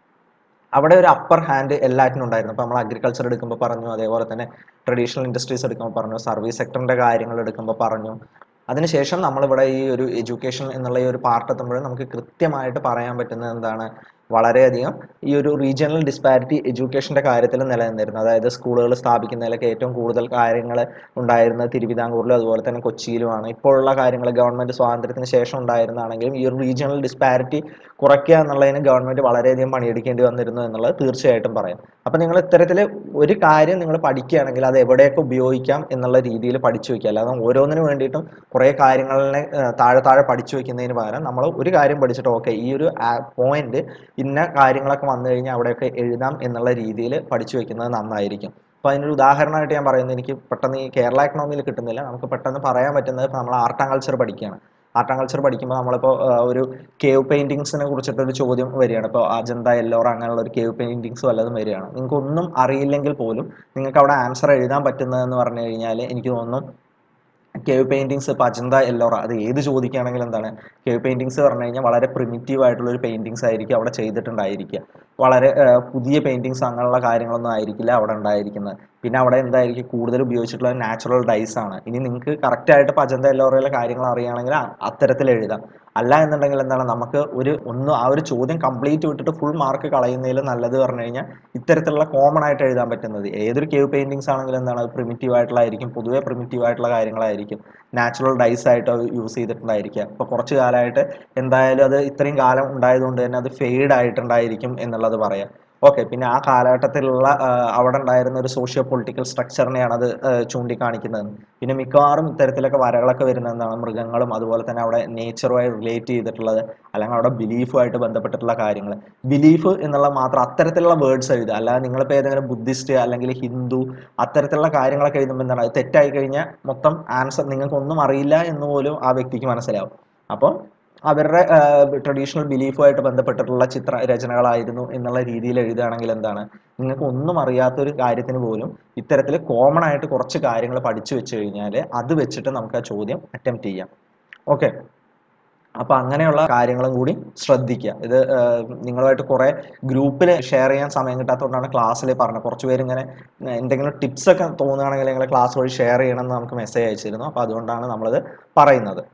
അവിടെ ഒരു അപ്പർ ഹാൻഡ് എല്ലാറ്റിനും ഉണ്ടായിരുന്നു അപ്പോൾ നമ്മൾ അഗ്രികൾച്ചർ എടുക്കുമ്പോൾ പറഞ്ഞു അതേപോലെ തന്നെ ട്രഡീഷണൽ ഇൻഡസ്ട്രീസ് എടുക്കുമ്പോൾ പറഞ്ഞു സർവീസ് സെക്ടറിൻ്റെ കാര്യങ്ങൾ എടുക്കുമ്പോൾ പറഞ്ഞു അതിനുശേഷം നമ്മളിവിടെ ഈ ഒരു എഡ്യൂക്കേഷൻ എന്നുള്ള ഈ ഒരു പാർട്ട് എത്തുമ്പോൾ നമുക്ക് കൃത്യമായിട്ട് പറയാൻ പറ്റുന്നത് എന്താണ് വളരെയധികം ഈ ഒരു റീജിയണൽ ഡിസ്പാരിറ്റി എഡ്യൂക്കേഷൻ്റെ കാര്യത്തിൽ നിലനിന്നിരുന്നു അതായത് സ്കൂളുകൾ സ്ഥാപിക്കുന്നതിലൊക്കെ ഏറ്റവും കൂടുതൽ കാര്യങ്ങൾ ഉണ്ടായിരുന്നത് തിരുവിതാംകൂറിലും അതുപോലെ തന്നെ കൊച്ചിയിലുമാണ് ഇപ്പോഴുള്ള കാര്യങ്ങൾ ഗവൺമെൻറ് സ്വാതന്ത്ര്യത്തിന് ശേഷം ഉണ്ടായിരുന്നാണെങ്കിലും ഈ ഒരു റീജിയണൽ ഡിസ്പാരിറ്റി കുറയ്ക്കുക എന്നുള്ളതിന് ഗവൺമെൻറ് വളരെയധികം പണിയെടുക്കേണ്ടി വന്നിരുന്നു എന്നുള്ളത് തീർച്ചയായിട്ടും പറയാം അപ്പം നിങ്ങൾ ഇത്തരത്തിൽ ഒരു കാര്യം നിങ്ങൾ പഠിക്കുകയാണെങ്കിൽ അത് എവിടെയൊക്കെ ഉപയോഗിക്കാം എന്നുള്ള രീതിയിൽ പഠിച്ചു വയ്ക്കുക അല്ലാതെ ഓരോന്നിനു വേണ്ടിയിട്ടും കുറേ കാര്യങ്ങളിനെ ഏഹ്, താഴെ താഴെ പഠിച്ചു വെക്കുന്നതിന് പകരം നമ്മൾ ഒരു കാര്യം പഠിച്ചിട്ട് ഓക്കെ ഈ ഒരു പോയിന്റ് ഇന്ന കാര്യങ്ങളൊക്കെ വന്നു കഴിഞ്ഞാൽ അവിടെയൊക്കെ എഴുതാം എന്നുള്ള രീതിയിൽ പഠിച്ചു വെക്കുന്നത് നന്നായിരിക്കും അപ്പോൾ അതിനൊരു ഉദാഹരണമായിട്ട് ഞാൻ പറയുന്നത് എനിക്ക് പെട്ടെന്ന് ഈ കേരള എക്കണോമിയിൽ കിട്ടുന്നില്ല നമുക്ക് പെട്ടെന്ന് പറയാൻ പറ്റുന്നത് ഇപ്പോൾ നമ്മൾ ആർട്ട് ആൻഡ് കൾച്ചർ പഠിക്കുകയാണ് ആർട്ട് ആൻഡ് കൾച്ചർ പഠിക്കുമ്പോൾ നമ്മളിപ്പോൾ ഒരു കേവ് പെയിന്റിങ്സിനെ കുറിച്ചിട്ടൊരു ചോദ്യം വരികയാണ് ഇപ്പോൾ അജന്ത എല്ലോറ അങ്ങനെയുള്ള ഒരു കേവ് പെയിന്റിങ്സ് വല്ലതും വരികയാണ് നിങ്ങൾക്ക് ഒന്നും അറിയില്ലെങ്കിൽ പോലും നിങ്ങൾക്ക് അവിടെ ആൻസർ എഴുതാൻ പറ്റുന്നതെന്ന് പറഞ്ഞു കഴിഞ്ഞാൽ എനിക്ക് തോന്നുന്നു കേവ് പെയിന്റിങ്സ് ഇപ്പോൾ അജന്ത എല്ലോറ അത് ഏത് ചോദിക്കുകയാണെങ്കിലും എന്താണ് കേവ് പെയിന്റിങ്സ് പറഞ്ഞു കഴിഞ്ഞാൽ വളരെ പ്രിമിറ്റീവ് ആയിട്ടുള്ള ഒരു പെയിന്റിങ്സ് ആയിരിക്കും അവിടെ ചെയ്തിട്ടുണ്ടായിരിക്കുക വളരെ ആ, പുതിയ പെയിന്റിങ്സ് അങ്ങനെയുള്ള കാര്യങ്ങളൊന്നും ആയിരിക്കില്ല അവിടെ ഉണ്ടായിരിക്കുന്നത് പിന്നെ അവിടെ എന്തായിരിക്കും കൂടുതൽ ഉപയോഗിച്ചിട്ടുള്ളത് നാച്ചുറൽ ഡൈസ് ആണ് ഇനി നിങ്ങൾക്ക് കറക്റ്റ് ആയിട്ട് ഇപ്പോൾ അജന്ത എല്ലോറയിലെ കാര്യങ്ങൾ അറിയുകയാണെങ്കിൽ അ- അത്തരത്തിൽ എഴുതാം അല്ല എന്നുണ്ടെങ്കിൽ എന്താണ് നമുക്ക് ഒരു ഒന്ന് ആ ഒരു ചോദ്യം കംപ്ലീറ്റ് വിട്ടിട്ട് ഫുൾ മാർക്ക് കളയുന്നതിൽ നല്ലത് പറഞ്ഞു കഴിഞ്ഞാൽ ഇത്തരത്തിലുള്ള കോമൺ ആയിട്ട് എഴുതാൻ പറ്റുന്നത് ഏതൊരു കേവ് പെയിന്റിങ്സ് ആണെങ്കിലും എന്താണ് അത് പ്രിമിറ്റീവ് ആയിട്ടുള്ളതായിരിക്കും പൊതുവെ പ്രിമിറ്റീവ് ആയിട്ടുള്ള കാര്യങ്ങളായിരിക്കും നാച്ചുറൽ ഡൈസ് ആയിട്ട് യൂസ് ചെയ്തിട്ടുണ്ടായിരിക്കുക ഇപ്പോൾ കുറച്ച് കാലമായിട്ട് എന്തായാലും അത് ഇത്രയും കാലം ഉണ്ടായതുകൊണ്ട് തന്നെ അത് ഫെയ്ഡ് ആയിട്ടുണ്ടായിരിക്കും എന്നുള്ളത് പറയാം ഓക്കെ പിന്നെ ആ കാലഘട്ടത്തിലുള്ള ആ, അവിടെ ഉണ്ടായിരുന്ന ഒരു സോഷ്യോ പൊളിറ്റിക്കൽ സ്ട്രക്ചറിനെയാണ് അത് ആ, ചൂണ്ടിക്കാണിക്കുന്നത് പിന്നെ മിക്കവാറും ഇത്തരത്തിലൊക്കെ വരകളൊക്കെ വരുന്നത് എന്താണ് മൃഗങ്ങളും അതുപോലെ തന്നെ അവിടെ നേച്ചറുമായി റിലേറ്റ് ചെയ്തിട്ടുള്ളത് അല്ലെങ്കിൽ അവിടെ ബിലീഫുമായിട്ട് ബന്ധപ്പെട്ടിട്ടുള്ള കാര്യങ്ങൾ ബിലീഫ് എന്നുള്ള മാത്രം അത്തരത്തിലുള്ള വേർഡ്സ് എഴുതുക അല്ലാതെ നിങ്ങളിപ്പോൾ ഏതെങ്കിലും ബുദ്ധിസ്റ്റ് അല്ലെങ്കിൽ ഹിന്ദു അത്തരത്തിലുള്ള കാര്യങ്ങളൊക്കെ എഴുതുമ്പോൾ എന്താണ് അത് തെറ്റായി കഴിഞ്ഞാൽ മൊത്തം ആൻസർ നിങ്ങൾക്ക് ഒന്നും അറിയില്ല എന്ന് പോലും ആ വ്യക്തിക്ക് മനസ്സിലാവും അപ്പോൾ അവരുടെ ട്രഡീഷണൽ ബിലീഫുമായിട്ട് ബന്ധപ്പെട്ടിട്ടുള്ള ചിത്ര രചനകളായിരുന്നു എന്നുള്ള രീതിയിൽ എഴുതുകയാണെങ്കിൽ എന്താണ് നിങ്ങൾക്ക് ഒന്നും അറിയാത്തൊരു കാര്യത്തിന് പോലും ഇത്തരത്തിൽ കോമൺ ആയിട്ട് കുറച്ച് കാര്യങ്ങൾ പഠിച്ചു വെച്ച് കഴിഞ്ഞാൽ അത് വെച്ചിട്ട് നമുക്ക് ആ ചോദ്യം അറ്റംപ്റ്റ് ചെയ്യാം ഓക്കെ അപ്പൊ അങ്ങനെയുള്ള കാര്യങ്ങളും കൂടി ശ്രദ്ധിക്കുക ഇത് ആ, നിങ്ങളുമായിട്ട് കുറെ ഗ്രൂപ്പിൽ ഷെയർ ചെയ്യാൻ സമയം കിട്ടാത്തതുകൊണ്ടാണ് ക്ലാസ്സിൽ പറഞ്ഞത് കുറച്ച് പേര് ഇങ്ങനെ ആ, എന്തെങ്കിലും ടിപ്സ് ഒക്കെ തോന്നുകയാണെങ്കിൽ നിങ്ങൾ ക്ലാസ് വഴി ഷെയർ ചെയ്യണം എന്ന് നമുക്ക് മെസ്സേജ് അയച്ചിരുന്നു അപ്പൊ അതുകൊണ്ടാണ് നമ്മളത് പറയുന്നത്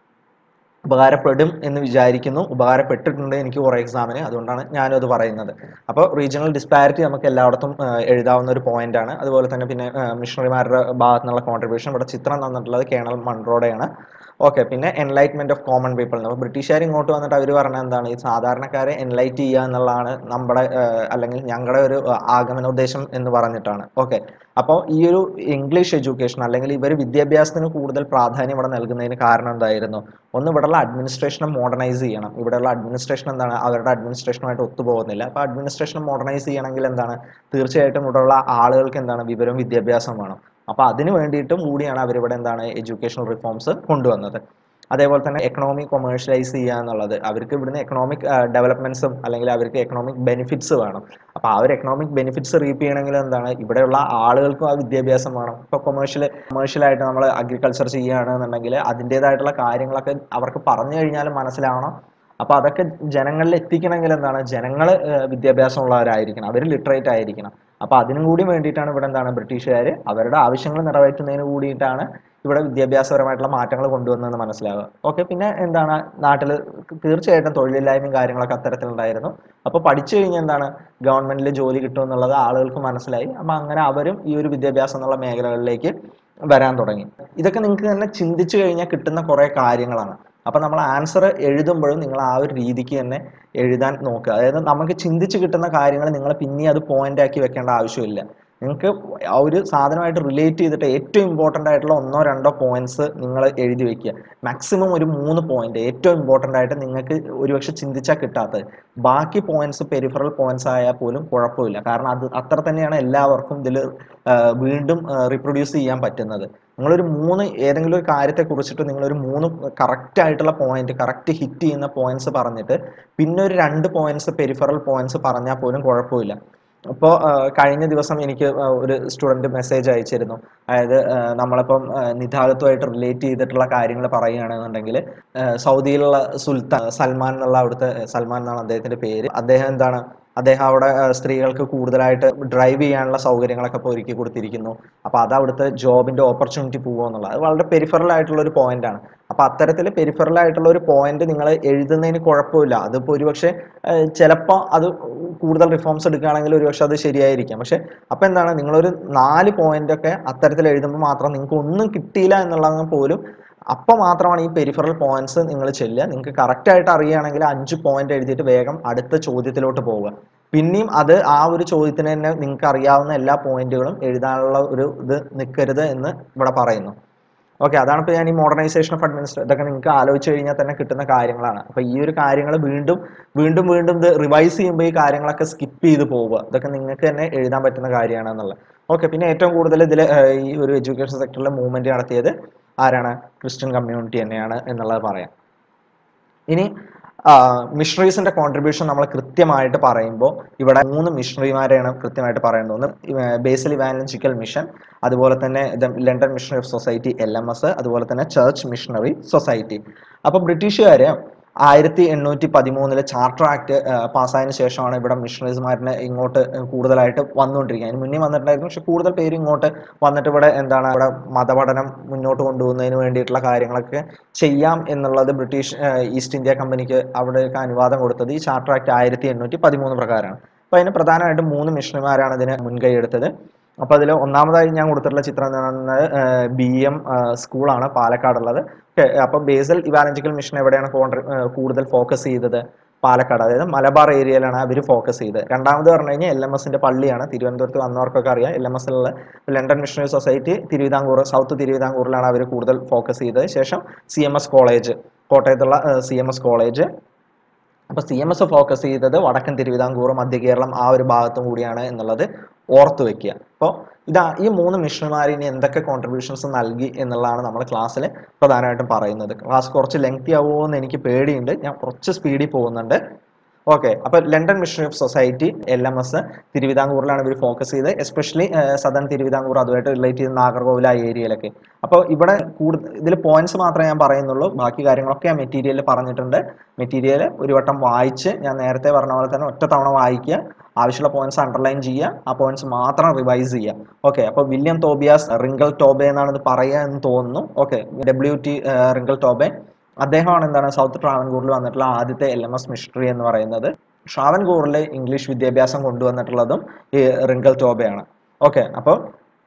ഉപകാരപ്പെടും എന്ന് വിചാരിക്കുന്നു ഉപകാരപ്പെട്ടിട്ടുണ്ട് എനിക്ക് കുറേ എക്സാമിന് അതുകൊണ്ടാണ് ഞാനും അത് പറയുന്നത് അപ്പോൾ റീജിയണൽ ഡിസ്പാരിറ്റി നമുക്ക് എല്ലായിടത്തും ആ, എഴുതാവുന്ന ഒരു പോയിന്റ് ആണ് അതുപോലെ തന്നെ പിന്നെ മിഷണറിമാരുടെ ഭാഗത്തു നിന്നുള്ള കോൺട്രിബ്യൂഷൻ ഇവിടെ ചിത്രം തന്നിട്ടുള്ളത് കേണൽ മൺറോഡയാണ് ഓക്കെ പിന്നെ എൻലൈറ്റ്മെന്റ് ഓഫ് കോമൺ പീപ്പിൾ അപ്പോൾ ബ്രിട്ടീഷുകാർ ഇങ്ങോട്ട് വന്നിട്ട് അവർ പറഞ്ഞ എന്താണ് ഈ സാധാരണക്കാരെ എൻലൈറ്റ് ചെയ്യുക എന്നുള്ളതാണ് നമ്മുടെ ആ, അല്ലെങ്കിൽ ഞങ്ങളുടെ ഒരു ആ, ആഗമനോദ്ദേശം എന്ന് പറഞ്ഞിട്ടാണ് ഓക്കെ അപ്പോൾ ഈ ഒരു ഇംഗ്ലീഷ് എഡ്യൂക്കേഷൻ അല്ലെങ്കിൽ ഇവർ വിദ്യാഭ്യാസത്തിന് കൂടുതൽ പ്രാധാന്യം ഇവിടെ നൽകുന്നതിന് കാരണം എന്തായിരുന്നു ഒന്ന് ഇവിടെയുള്ള അഡ്മിനിസ്ട്രേഷനെ മോഡർണൈസ് ചെയ്യണം ഇവിടെയുള്ള അഡ്മിനിസ്ട്രേഷൻ എന്താണ് അവരുടെ അഡ്മിനിസ്ട്രേഷനുമായിട്ട് ഒത്തുപോകുന്നില്ല അപ്പോൾ അഡ്മിനിസ്ട്രേഷൻ മോഡർണൈസ് ചെയ്യണമെങ്കിൽ എന്താണ് തീർച്ചയായിട്ടും ഇവിടെയുള്ള ആളുകൾക്ക് എന്താണ് വിവരവും വിദ്യാഭ്യാസവും വേണം അപ്പോൾ അതിന് വേണ്ടിയിട്ടും കൂടിയാണ് അവരിവിടെ എന്താണ് എഡ്യൂക്കേഷണൽ റിഫോംസ് കൊണ്ടുവന്നത് അതേപോലെ തന്നെ എക്കണോമി കൊമേഴ്ഷ്യലൈസ് ചെയ്യുക എന്നുള്ളത് അവർക്ക് ഇവിടുന്ന് എക്കണോമിക് ഡെവലപ്മെന്റ്സും അല്ലെങ്കിൽ അവർക്ക് എക്കണോമിക് ബെനിഫിറ്റ്സ് വേണം അപ്പോൾ ആ ഒരു എക്കണോമിക് ബെനിഫിറ്റ്സ് റീപ്പ് ചെയ്യണമെങ്കിൽ എന്താണ് ഇവിടെയുള്ള ആളുകൾക്കും ആ വിദ്യാഭ്യാസം വേണം ഇപ്പോൾ കൊമേഴ്ഷ്യൽ കൊമേഴ്ഷ്യലായിട്ട് നമ്മൾ അഗ്രികൾച്ചർ ചെയ്യുകയാണെന്നുണ്ടെങ്കിൽ അതിൻ്റെതായിട്ടുള്ള കാര്യങ്ങളൊക്കെ അവർക്ക് പറഞ്ഞു കഴിഞ്ഞാലും മനസ്സിലാവണം അപ്പൊ അതൊക്കെ ജനങ്ങളിൽ എത്തിക്കണമെങ്കിൽ എന്താണ് ജനങ്ങൾ വിദ്യാഭ്യാസമുള്ളവരായിരിക്കണം അവർ ലിറ്ററേറ്റ് ആയിരിക്കണം അപ്പൊ അതിനും കൂടി വേണ്ടിയിട്ടാണ് ഇവിടെ എന്താണ് ബ്രിട്ടീഷുകാർ അവരുടെ ആവശ്യങ്ങൾ നിറവേറ്റുന്നതിന് കൂടിയിട്ടാണ് ഇവിടെ വിദ്യാഭ്യാസപരമായിട്ടുള്ള മാറ്റങ്ങൾ കൊണ്ടുവന്നതെന്ന് മനസ്സിലാവുക ഓക്കെ പിന്നെ എന്താണ് നാട്ടിൽ തീർച്ചയായിട്ടും തൊഴിലില്ലായ്മയും കാര്യങ്ങളൊക്കെ അത്തരത്തിലുണ്ടായിരുന്നു അപ്പോൾ പഠിച്ചു കഴിഞ്ഞാൽ എന്താണ് ഗവൺമെന്റിൽ ജോലി കിട്ടും എന്നുള്ളത് ആളുകൾക്ക് മനസ്സിലായി അപ്പൊ അങ്ങനെ അവരും ഈ ഒരു വിദ്യാഭ്യാസം എന്നുള്ള മേഖലകളിലേക്ക് വരാൻ തുടങ്ങി ഇതൊക്കെ നിങ്ങൾക്ക് തന്നെ ചിന്തിച്ചു കഴിഞ്ഞാൽ കിട്ടുന്ന കുറെ കാര്യങ്ങളാണ് അപ്പൊ നമ്മൾ ആൻസർ എഴുതുമ്പോഴും നിങ്ങൾ ആ ഒരു രീതിക്ക് തന്നെ എഴുതാൻ നോക്കുക അതായത് നമുക്ക് ചിന്തിച്ച് കിട്ടുന്ന കാര്യങ്ങൾ നിങ്ങൾ പിന്നെ അത് പോയിന്റ് ആക്കി വെക്കേണ്ട ആവശ്യമില്ല നിങ്ങൾക്ക് ആ ഒരു സാധനമായിട്ട് റിലേറ്റ് ചെയ്തിട്ട് ഏറ്റവും ഇമ്പോർട്ടൻ്റ് ആയിട്ടുള്ള ഒന്നോ രണ്ടോ പോയിന്റ്സ് നിങ്ങൾ എഴുതി വെക്കുക മാക്സിമം ഒരു മൂന്ന് പോയിന്റ് ഏറ്റവും ഇമ്പോർട്ടൻ്റ് ആയിട്ട് നിങ്ങൾക്ക് ഒരുപക്ഷെ ചിന്തിച്ചാൽ കിട്ടാത്തത് ബാക്കി പോയിന്റ്സ് പെരിഫറൽ പോയിന്റ്സ് ആയാൽ പോലും കുഴപ്പമില്ല കാരണം അത് അത്ര തന്നെയാണ് എല്ലാവർക്കും ഇതിൽ വീണ്ടും റീപ്രൊഡ്യൂസ് ചെയ്യാൻ പറ്റുന്നത് നിങ്ങളൊരു മൂന്ന് ഏതെങ്കിലും ഒരു കാര്യത്തെ കുറിച്ചിട്ട് നിങ്ങളൊരു മൂന്ന് കറക്റ്റ് ആയിട്ടുള്ള പോയിന്റ് കറക്റ്റ് ഹിറ്റ് ചെയ്യുന്ന പോയിന്റ്സ് പറഞ്ഞിട്ട് പിന്നെ ഒരു രണ്ട് പോയിന്റ്സ് പെരിഫറൽ പോയിന്റ്സ് പറഞ്ഞാൽ പോലും കുഴപ്പമില്ല ഇപ്പോൾ കഴിഞ്ഞ ദിവസം എനിക്ക് ആ, ഒരു സ്റ്റുഡൻറ്റ് മെസ്സേജ് അയച്ചിരുന്നു അതായത് ആ, നമ്മളിപ്പം ആ, നിതാഗത്വമായിട്ട് റിലേറ്റ് ചെയ്തിട്ടുള്ള കാര്യങ്ങൾ പറയുകയാണെന്നുണ്ടെങ്കിൽ ആ, സൗദിയിലുള്ള സുൽത്താൻ സൽമാൻ എന്നുള്ള അവിടുത്തെ സൽമാൻ എന്നാണ് അദ്ദേഹത്തിന്റെ പേര് അദ്ദേഹം എന്താണ് അദ്ദേഹം അവിടെ ആ, സ്ത്രീകൾക്ക് കൂടുതലായിട്ട് ഡ്രൈവ് ചെയ്യാനുള്ള സൗകര്യങ്ങളൊക്കെ ഇപ്പോൾ ഒരുക്കി കൊടുത്തിരിക്കുന്നു അപ്പോൾ അത് അവിടുത്തെ ജോബിന്റെ ഓപ്പർച്യൂണിറ്റി പോകുക എന്നുള്ളത് അത് വളരെ പെരിഫറൽ ആയിട്ടുള്ള ഒരു പോയിന്റ് ആണ് അപ്പോൾ അത്തരത്തിൽ പെരിഫറൽ ആയിട്ടുള്ള ഒരു പോയിന്റ് നിങ്ങൾ എഴുതുന്നതിന് കുഴപ്പമില്ല അതിപ്പോൾ ഒരുപക്ഷെ ചിലപ്പോൾ അത് കൂടുതൽ റിഫോംസ് എടുക്കുകയാണെങ്കിൽ ഒരുപക്ഷെ അത് ശരിയായിരിക്കാം പക്ഷെ അപ്പോൾ എന്താണ് നിങ്ങളൊരു നാല് പോയിന്റ് ഒക്കെ അത്തരത്തിൽ എഴുതുമ്പോൾ മാത്രം നിങ്ങൾക്ക് ഒന്നും കിട്ടിയില്ല എന്നുള്ളത് പോലും അപ്പോൾ മാത്രമാണ് ഈ പെരിഫറൽ പോയിന്റ്സ് നിങ്ങൾ ചെല്ലുക നിങ്ങൾക്ക് കറക്റ്റ് ആയിട്ട് അറിയുകയാണെങ്കിൽ അഞ്ച് പോയിന്റ് എഴുതിയിട്ട് വേഗം അടുത്ത ചോദ്യത്തിലോട്ട് പോവുക പിന്നെയും അത് ആ ഒരു ചോദ്യത്തിന് തന്നെ നിങ്ങൾക്ക് അറിയാവുന്ന എല്ലാ പോയിന്റുകളും എഴുതാനുള്ള ഒരു ഇത് നിൽക്കരുത് എന്ന് ഇവിടെ പറയുന്നു ഓക്കെ അതാണ് ഇപ്പോൾ ഞാൻ ഈ മോഡേണൈസേഷൻ ഓഫ് അഡ്മിനിസ്ട്രേ ഇതൊക്കെ നിങ്ങൾക്ക് ആലോചിച്ച് കഴിഞ്ഞാൽ തന്നെ കിട്ടുന്ന കാര്യങ്ങളാണ് അപ്പോൾ ഈ ഒരു കാര്യങ്ങൾ വീണ്ടും വീണ്ടും വീണ്ടും ഇത് റിവൈസ് ചെയ്യുമ്പോൾ ഈ കാര്യങ്ങളൊക്കെ സ്കിപ്പ് ചെയ്ത് പോവുക ഇതൊക്കെ നിങ്ങൾക്ക് തന്നെ എഴുതാൻ പറ്റുന്ന കാര്യമാണ് എന്നുള്ളത് ഓക്കെ പിന്നെ ഏറ്റവും കൂടുതൽ ഇതിൽ ഈ ഒരു എഡ്യൂക്കേഷൻ സെക്ടറിൽ മൂവ്മെന്റ് നടത്തിയത് ആരാണ് ക്രിസ്ത്യൻ കമ്മ്യൂണിറ്റി തന്നെയാണ് എന്നുള്ളത് പറയാം ഇനി മിഷണറീസിന്റെ കോൺട്രിബ്യൂഷൻ നമ്മൾ കൃത്യമായിട്ട് പറയുമ്പോൾ ഇവിടെ മൂന്ന് മിഷണറിമാരെയാണ് കൃത്യമായിട്ട് പറയുന്നത് ഒന്ന് ബേസൽ ഇവാനജിക്കൽ മിഷൻ അതുപോലെ തന്നെ London missionary of society L M S അതുപോലെ തന്നെ ചർച്ച് മിഷണറി സൊസൈറ്റി അപ്പോൾ ബ്രിട്ടീഷുകാർ ആയിരത്തി എണ്ണൂറ്റി പതിമൂന്നില് ചാർട്ടർ ആക്ട് പാസ്സായതിനു ശേഷമാണ് ഇവിടെ മിഷണറീസ്മാരിനെ ഇങ്ങോട്ട് വന്നുകൊണ്ടിരിക്കുക അതിന് മുന്നേ വന്നിട്ടുണ്ടായിരുന്നു പക്ഷെ കൂടുതൽ പേര് ഇങ്ങോട്ട് വന്നിട്ട് ഇവിടെ എന്താണ് ഇവിടെ മതപഠനം മുന്നോട്ട് കൊണ്ടുപോകുന്നതിന് വേണ്ടിയിട്ടുള്ള കാര്യങ്ങളൊക്കെ ചെയ്യാം എന്നുള്ളത് ബ്രിട്ടീഷ് ഈസ്റ്റ് ഇന്ത്യ കമ്പനിക്ക് അവിടേക്ക് അനുവാദം കൊടുത്തത് ഈ ചാർട്ടർ ആക്ട് ആയിരത്തി എണ്ണൂറ്റി പതിമൂന്ന് പ്രകാരമാണ് അപ്പോൾ അതിന് പ്രധാനമായിട്ടും മൂന്ന് മിഷണറിമാരാണ് ഇതിന് മുൻകൈ എടുത്തത് അപ്പോൾ അതിൽ ഒന്നാമതായി ഞാൻ കൊടുത്തിട്ടുള്ള ചിത്രം എന്ന് പറയുന്നത് ബി എം സ്കൂളാണ് പാലക്കാടുള്ളത് അപ്പോൾ ബേസൽ ഇവാലജിക്കൽ മിഷൻ എവിടെയാണ് കൂടുതൽ ഫോക്കസ് ചെയ്തത് പാലക്കാട് അതായത് മലബാർ ഏരിയയിലാണ് അവർ ഫോക്കസ് ചെയ്തത് രണ്ടാമത് പറഞ്ഞു കഴിഞ്ഞാൽ എൽ എം എസിന്റെ പള്ളിയാണ് തിരുവനന്തപുരത്ത് വന്നവർക്കൊക്കെ അറിയാം എൽ എം എസിലുള്ള London missionary society Thiruvithamkoor south തിരുവിതാംകൂറിലാണ് അവർ കൂടുതൽ ഫോക്കസ് ചെയ്തത് ശേഷം സി എം എസ് കോളേജ് കോട്ടയത്തുള്ള സി എം എസ് കോളേജ് അപ്പൊ സി എം എസ് ഫോക്കസ് ചെയ്തത് വടക്കൻ തിരുവിതാംകൂർ മധ്യ കേരളം ആ ഒരു ഭാഗത്തും കൂടിയാണ് എന്നുള്ളത് ഓർത്തു വെക്കുക അപ്പോൾ ഇതാ ഈ മൂന്ന് മിഷണറിമാർ ഇനി എന്തൊക്കെ കോൺട്രിബ്യൂഷൻസ് നൽകി എന്നുള്ളതാണ് നമ്മൾ ക്ലാസ്സിൽ പ്രധാനമായിട്ടും പറയുന്നത് ക്ലാസ് കുറച്ച് ലെങ്തി ആവുമോ എന്ന് എനിക്ക് പേടിയുണ്ട് ഞാൻ കുറച്ച് സ്പീഡിൽ പോകുന്നുണ്ട് ഓക്കെ അപ്പോൾ London missionary of society L M S തിരുവിതാംകൂറിലാണ് ഇവർ ഫോക്കസ് ചെയ്തത് എസ്പെഷ്യലി സദൺ തിരുവിതാംകൂർ അതുമായിട്ട് റിലേറ്റ് ചെയ്ത് നാഗർകോവിൽ ആ ഏരിയയിലൊക്കെ അപ്പോൾ ഇവിടെ കൂടുതൽ ഇതിൽ പോയിന്റ്സ് മാത്രമേ ഞാൻ പറയുന്നുള്ളൂ ബാക്കി കാര്യങ്ങളൊക്കെ ആ മെറ്റീരിയലിൽ പറഞ്ഞിട്ടുണ്ട് മെറ്റീരിയൽ ഒരു വട്ടം വായിച്ച് ഞാൻ നേരത്തെ പറഞ്ഞ പോലെ തന്നെ ഒറ്റ തവണ വായിക്കുക ആവശ്യമുള്ള പോയിന്റ്സ് അണ്ടർലൈൻ ചെയ്യുക ആ പോയിന്റ്സ് മാത്രം റിവൈസ് ചെയ്യുക ഓക്കെ അപ്പോൾ വില്യം തോബിയാസ് റിങ്കൽ ടോബെ എന്നാണ് ഇത് പറയുക എന്ന് തോന്നുന്നു okay W T Ringeltaube അദ്ദേഹമാണ് എന്താണ് സൗത്ത് ട്രാവൻകൂറിൽ വന്നിട്ടുള്ള ആദ്യത്തെ എൽ എം എസ് മിഷണറി എന്ന് പറയുന്നത് ട്രാവൻകൂറിൽ ഇംഗ്ലീഷ് വിദ്യാഭ്യാസം കൊണ്ടുവന്നിട്ടുള്ളതും ഈ റിങ്കൽ ടോബയാണ് ഓക്കെ അപ്പോൾ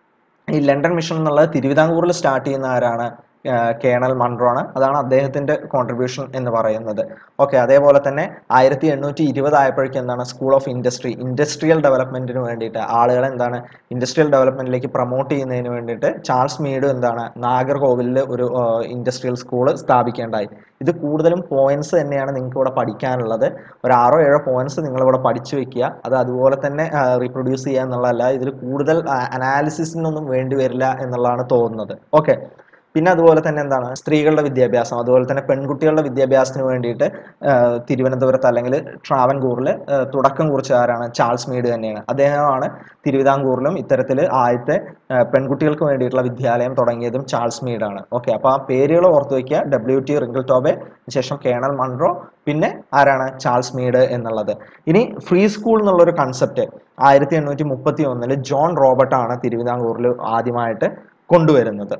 ഈ ലണ്ടൻ മിഷൻ എന്നുള്ളത് തിരുവിതാംകൂറിൽ സ്റ്റാർട്ട് ചെയ്യുന്ന ആരാണ് കേണൽ മൺട്രോണ് അതാണ് അദ്ദേഹത്തിന്റെ കോൺട്രിബ്യൂഷൻ എന്ന് പറയുന്നത് ഓക്കെ അതേപോലെ തന്നെ ആയിരത്തി എണ്ണൂറ്റി ഇരുപത് ആയപ്പോഴേക്കും എന്താണ് സ്കൂൾ ഓഫ് ഇൻഡസ്ട്രി ഇൻഡസ്ട്രിയൽ ഡെവലപ്മെന്റിന് വേണ്ടിയിട്ട് ആളുകളെ എന്താണ് ഇൻഡസ്ട്രിയൽ ഡെവലപ്മെന്റിലേക്ക് പ്രൊമോട്ട് ചെയ്യുന്നതിന് വേണ്ടിയിട്ട് ചാൾസ് മീഡ് എന്താണ് നാഗർകോവിലിൽ ഒരു ഇൻഡസ്ട്രിയൽ സ്കൂൾ സ്ഥാപിക്കേണ്ടായി ഇത് കൂടുതലും പോയിന്റ്സ് തന്നെയാണ് നിങ്ങൾക്ക് ഇവിടെ പഠിക്കാനുള്ളത് ഒരു ആറോ ഏഴോ പോയിന്റ്സ് നിങ്ങൾ ഇവിടെ പഠിച്ചു വെക്കുക അത് അതുപോലെ തന്നെ റീപ്രൊഡ്യൂസ് ചെയ്യുക എന്നുള്ളതല്ല ഇതിൽ കൂടുതൽ അനാലിസിസിനൊന്നും വേണ്ടി വരില്ല എന്നുള്ളതാണ് തോന്നുന്നത് ഓക്കെ പിന്നെ അതുപോലെ തന്നെ എന്താണ് സ്ത്രീകളുടെ വിദ്യാഭ്യാസം അതുപോലെ തന്നെ പെൺകുട്ടികളുടെ വിദ്യാഭ്യാസത്തിന് വേണ്ടിയിട്ട് തിരുവനന്തപുരത്ത് അല്ലെങ്കിൽ ട്രാവൻകൂറിൽ തുടക്കം കുറിച്ച ആരാണ് ചാൾസ് മീഡ് തന്നെയാണ് അദ്ദേഹമാണ് തിരുവിതാംകൂറിലും ഇത്തരത്തിൽ ആദ്യത്തെ പെൺകുട്ടികൾക്ക് വേണ്ടിയിട്ടുള്ള വിദ്യാലയം തുടങ്ങിയതും ചാൾസ് മീഡാണ് ഓക്കെ അപ്പോൾ ആ പേരുകൾ ഓർത്ത് വയ്ക്കുക ഡബ്ല്യു ടി റിങ്കിൾ ടോബെ ശേഷം കേണൽ മൺറോ പിന്നെ ആരാണ് ചാൾസ് മീഡ് എന്നുള്ളത് ഇനി ഫ്രീ സ്കൂൾ എന്നുള്ളൊരു കൺസെപ്റ്റ് ആയിരത്തി എണ്ണൂറ്റി മുപ്പത്തി ഒന്നില് ജോൺ റോബർട്ടാണ് തിരുവിതാംകൂറിൽ ആദ്യമായിട്ട് കൊണ്ടുവരുന്നത്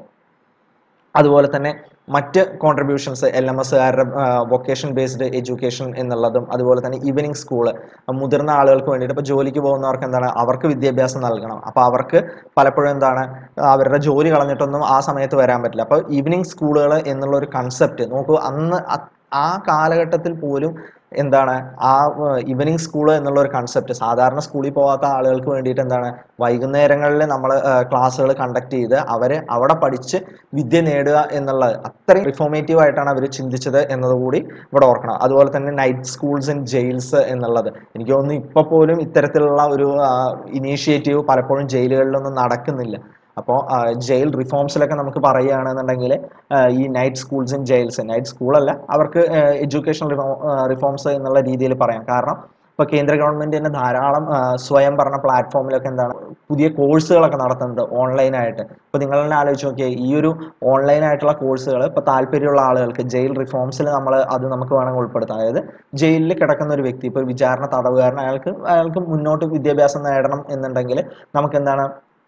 അതുപോലെ തന്നെ മറ്റ് കോൺട്രിബ്യൂഷൻസ് എൽ എം എസ്സുകാരുടെ വൊക്കേഷൻ ബേസ്ഡ് എഡ്യൂക്കേഷൻ എന്നുള്ളതും അതുപോലെ തന്നെ ഈവനിങ് സ്കൂള് മുതിർന്ന ആളുകൾക്ക് വേണ്ടിയിട്ട് ഇപ്പോൾ ജോലിക്ക് പോകുന്നവർക്ക് എന്താണ് അവർക്ക് വിദ്യാഭ്യാസം നൽകണം അപ്പോൾ അവർക്ക് പലപ്പോഴും എന്താണ് അവരുടെ ജോലി കളഞ്ഞിട്ടൊന്നും ആ സമയത്ത് വരാൻ പറ്റില്ല അപ്പോൾ ഈവനിങ് സ്കൂളുകൾ എന്നുള്ള ഒരു കൺസെപ്റ്റ് നോക്കൂ അന്ന് ആ കാലഘട്ടത്തിൽ പോലും എന്താണ് ആ ഈവനിങ് സ്കൂൾ എന്നുള്ള ഒരു കൺസെപ്റ്റ് സാധാരണ സ്കൂളിൽ പോകാത്ത ആളുകൾക്ക് വേണ്ടിയിട്ട് എന്താണ് വൈകുന്നേരങ്ങളിൽ നമ്മൾ ക്ലാസ്സുകൾ കണ്ടക്ട് ചെയ്ത് അവരെ അവിടെ പഠിച്ച് വിദ്യ നേടുക എന്നുള്ളത് അത്രയും റിഫോർമേറ്റീവ് ആയിട്ടാണ് അവർ ചിന്തിച്ചത് എന്നതുകൂടി ഇവിടെ ഓർക്കണം അതുപോലെ തന്നെ നൈറ്റ് സ്കൂൾസ് ആൻഡ് ജയിൽസ് എന്നുള്ളത് എനിക്ക് തോന്നുന്നു ഇപ്പോൾ പോലും ഇത്തരത്തിലുള്ള ഒരു ഇനീഷ്യേറ്റീവ് പലപ്പോഴും ജയിലുകളിലൊന്നും നടക്കുന്നില്ല അപ്പോൾ ജയിൽ റിഫോംസിലൊക്കെ നമുക്ക് പറയുകയാണെന്നുണ്ടെങ്കിൽ ഈ night schools in jails night സ്കൂളല്ല അവർക്ക് എഡ്യൂക്കേഷൻ റിഫോംസ് എന്നുള്ള രീതിയിൽ പറയാം കാരണം ഇപ്പോൾ കേന്ദ്ര ഗവൺമെന്റ് തന്നെ ധാരാളം സ്വയം പറഞ്ഞ പ്ലാറ്റ്ഫോമിലൊക്കെ എന്താണ് പുതിയ കോഴ്സുകളൊക്കെ നടത്തുന്നുണ്ട് ഓൺലൈനായിട്ട് ഇപ്പോൾ നിങ്ങൾ തന്നെ ആലോചിച്ച് നോക്കിയാൽ ഈ ഒരു ഓൺലൈൻ ആയിട്ടുള്ള കോഴ്സുകൾ ഇപ്പോൾ താല്പര്യമുള്ള ആളുകൾക്ക് ജയിൽ റിഫോംസിൽ നമ്മൾ അത് നമുക്ക് വേണമെങ്കിൽ ഉൾപ്പെടുത്താം അതായത് ജയിലിൽ കിടക്കുന്ന ഒരു വ്യക്തി ഇപ്പോൾ വിചാരണ തടവുകാരൻ അയാൾക്ക് അയാൾക്ക് മുന്നോട്ട് വിദ്യാഭ്യാസം നേടണം എന്നുണ്ടെങ്കിൽ നമുക്ക് എന്താണ്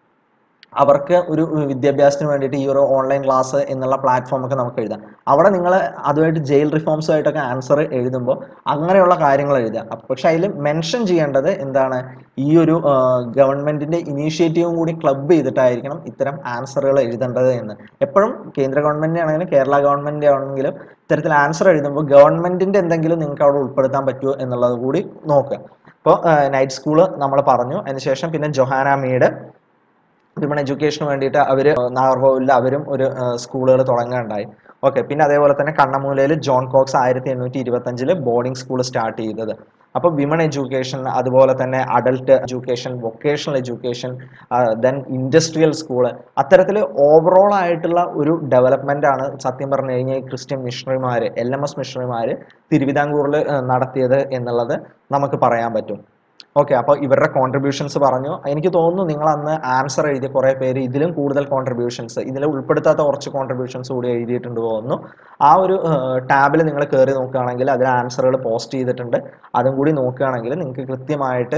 അവർക്ക് ഒരു വിദ്യാഭ്യാസത്തിന് വേണ്ടിയിട്ട് ഈ ഒരു ഓൺലൈൻ ക്ലാസ് എന്നുള്ള പ്ലാറ്റ്ഫോം ഒക്കെ നമുക്ക് എഴുതാം അവിടെ നിങ്ങൾ അതുമായിട്ട് ജയിൽ റിഫോംസുമായിട്ടൊക്കെ ആൻസർ എഴുതുമ്പോൾ അങ്ങനെയുള്ള കാര്യങ്ങൾ എഴുതുക പക്ഷെ അതിൽ മെൻഷൻ ചെയ്യേണ്ടത് എന്താണ് ഈ ഒരു ഗവൺമെന്റിന്റെ ഇനീഷ്യേറ്റീവും കൂടി ക്ലബ് ചെയ്തിട്ടായിരിക്കണം ഇത്തരം ആൻസറുകൾ എഴുതേണ്ടത് എന്ന് എപ്പോഴും കേന്ദ്ര ഗവൺമെന്റ് ആണെങ്കിലും കേരള ഗവൺമെന്റ് ആണെങ്കിലും ഇത്തരത്തിൽ ആൻസർ എഴുതുമ്പോൾ ഗവൺമെന്റിന്റെ എന്തെങ്കിലും നിങ്ങൾക്ക് അവിടെ ഉൾപ്പെടുത്താൻ പറ്റുമോ എന്നുള്ളത് കൂടി നോക്കുക ഇപ്പോൾ നൈറ്റ് സ്കൂള് നമ്മൾ പറഞ്ഞു അതിനുശേഷം പിന്നെ ജൊഹാന മീഡ് വിമൺ എഡ്യൂക്കേഷന് വേണ്ടിയിട്ട് അവർ നാഗർകോവിലിൽ അവരും ഒരു സ്കൂളുകൾ തുടങ്ങുകയുണ്ടായി ഓക്കെ പിന്നെ അതേപോലെ തന്നെ കണ്ണമൂലയിൽ ജോൺ കോക്സ് ആയിരത്തി എണ്ണൂറ്റി ഇരുപത്തഞ്ചില് ബോർഡിംഗ് സ്കൂൾ സ്റ്റാർട്ട് ചെയ്തത് അപ്പോൾ വിമൺ എഡ്യൂക്കേഷൻ അതുപോലെ തന്നെ adult education vocational education then industrial school അത്തരത്തിൽ ഓവറോൾ ആയിട്ടുള്ള ഒരു ഡെവലപ്മെന്റ് ആണ് സത്യം പറഞ്ഞു കഴിഞ്ഞാൽ ഈ ക്രിസ്ത്യൻ മിഷണറിമാർ എൽ എം എസ് മിഷണറിമാർ തിരുവിതാംകൂറിൽ നടത്തിയത് എന്നുള്ളത് നമുക്ക് പറയാൻ പറ്റും ഓക്കെ അപ്പോൾ ഇവരുടെ കോൺട്രിബ്യൂഷൻസ് പറഞ്ഞു എനിക്ക് തോന്നുന്നു നിങ്ങൾ അന്ന് ആൻസർ എഴുതിയ കുറേ പേര് ഇതിലും കൂടുതൽ കോൺട്രിബ്യൂഷൻസ് ഇതിൽ ഉൾപ്പെടുത്താത്ത കുറച്ച് കോൺട്രിബ്യൂഷൻസ് കൂടി എഴുതിയിട്ടുണ്ട് തോന്നുന്നു ആ ഒരു ടാബിൽ നിങ്ങൾ കയറി നോക്കുകയാണെങ്കിൽ അതിൽ ആൻസറുകൾ പോസ്റ്റ് ചെയ്തിട്ടുണ്ട് അതും കൂടി നോക്കുകയാണെങ്കിൽ നിങ്ങൾക്ക് കൃത്യമായിട്ട്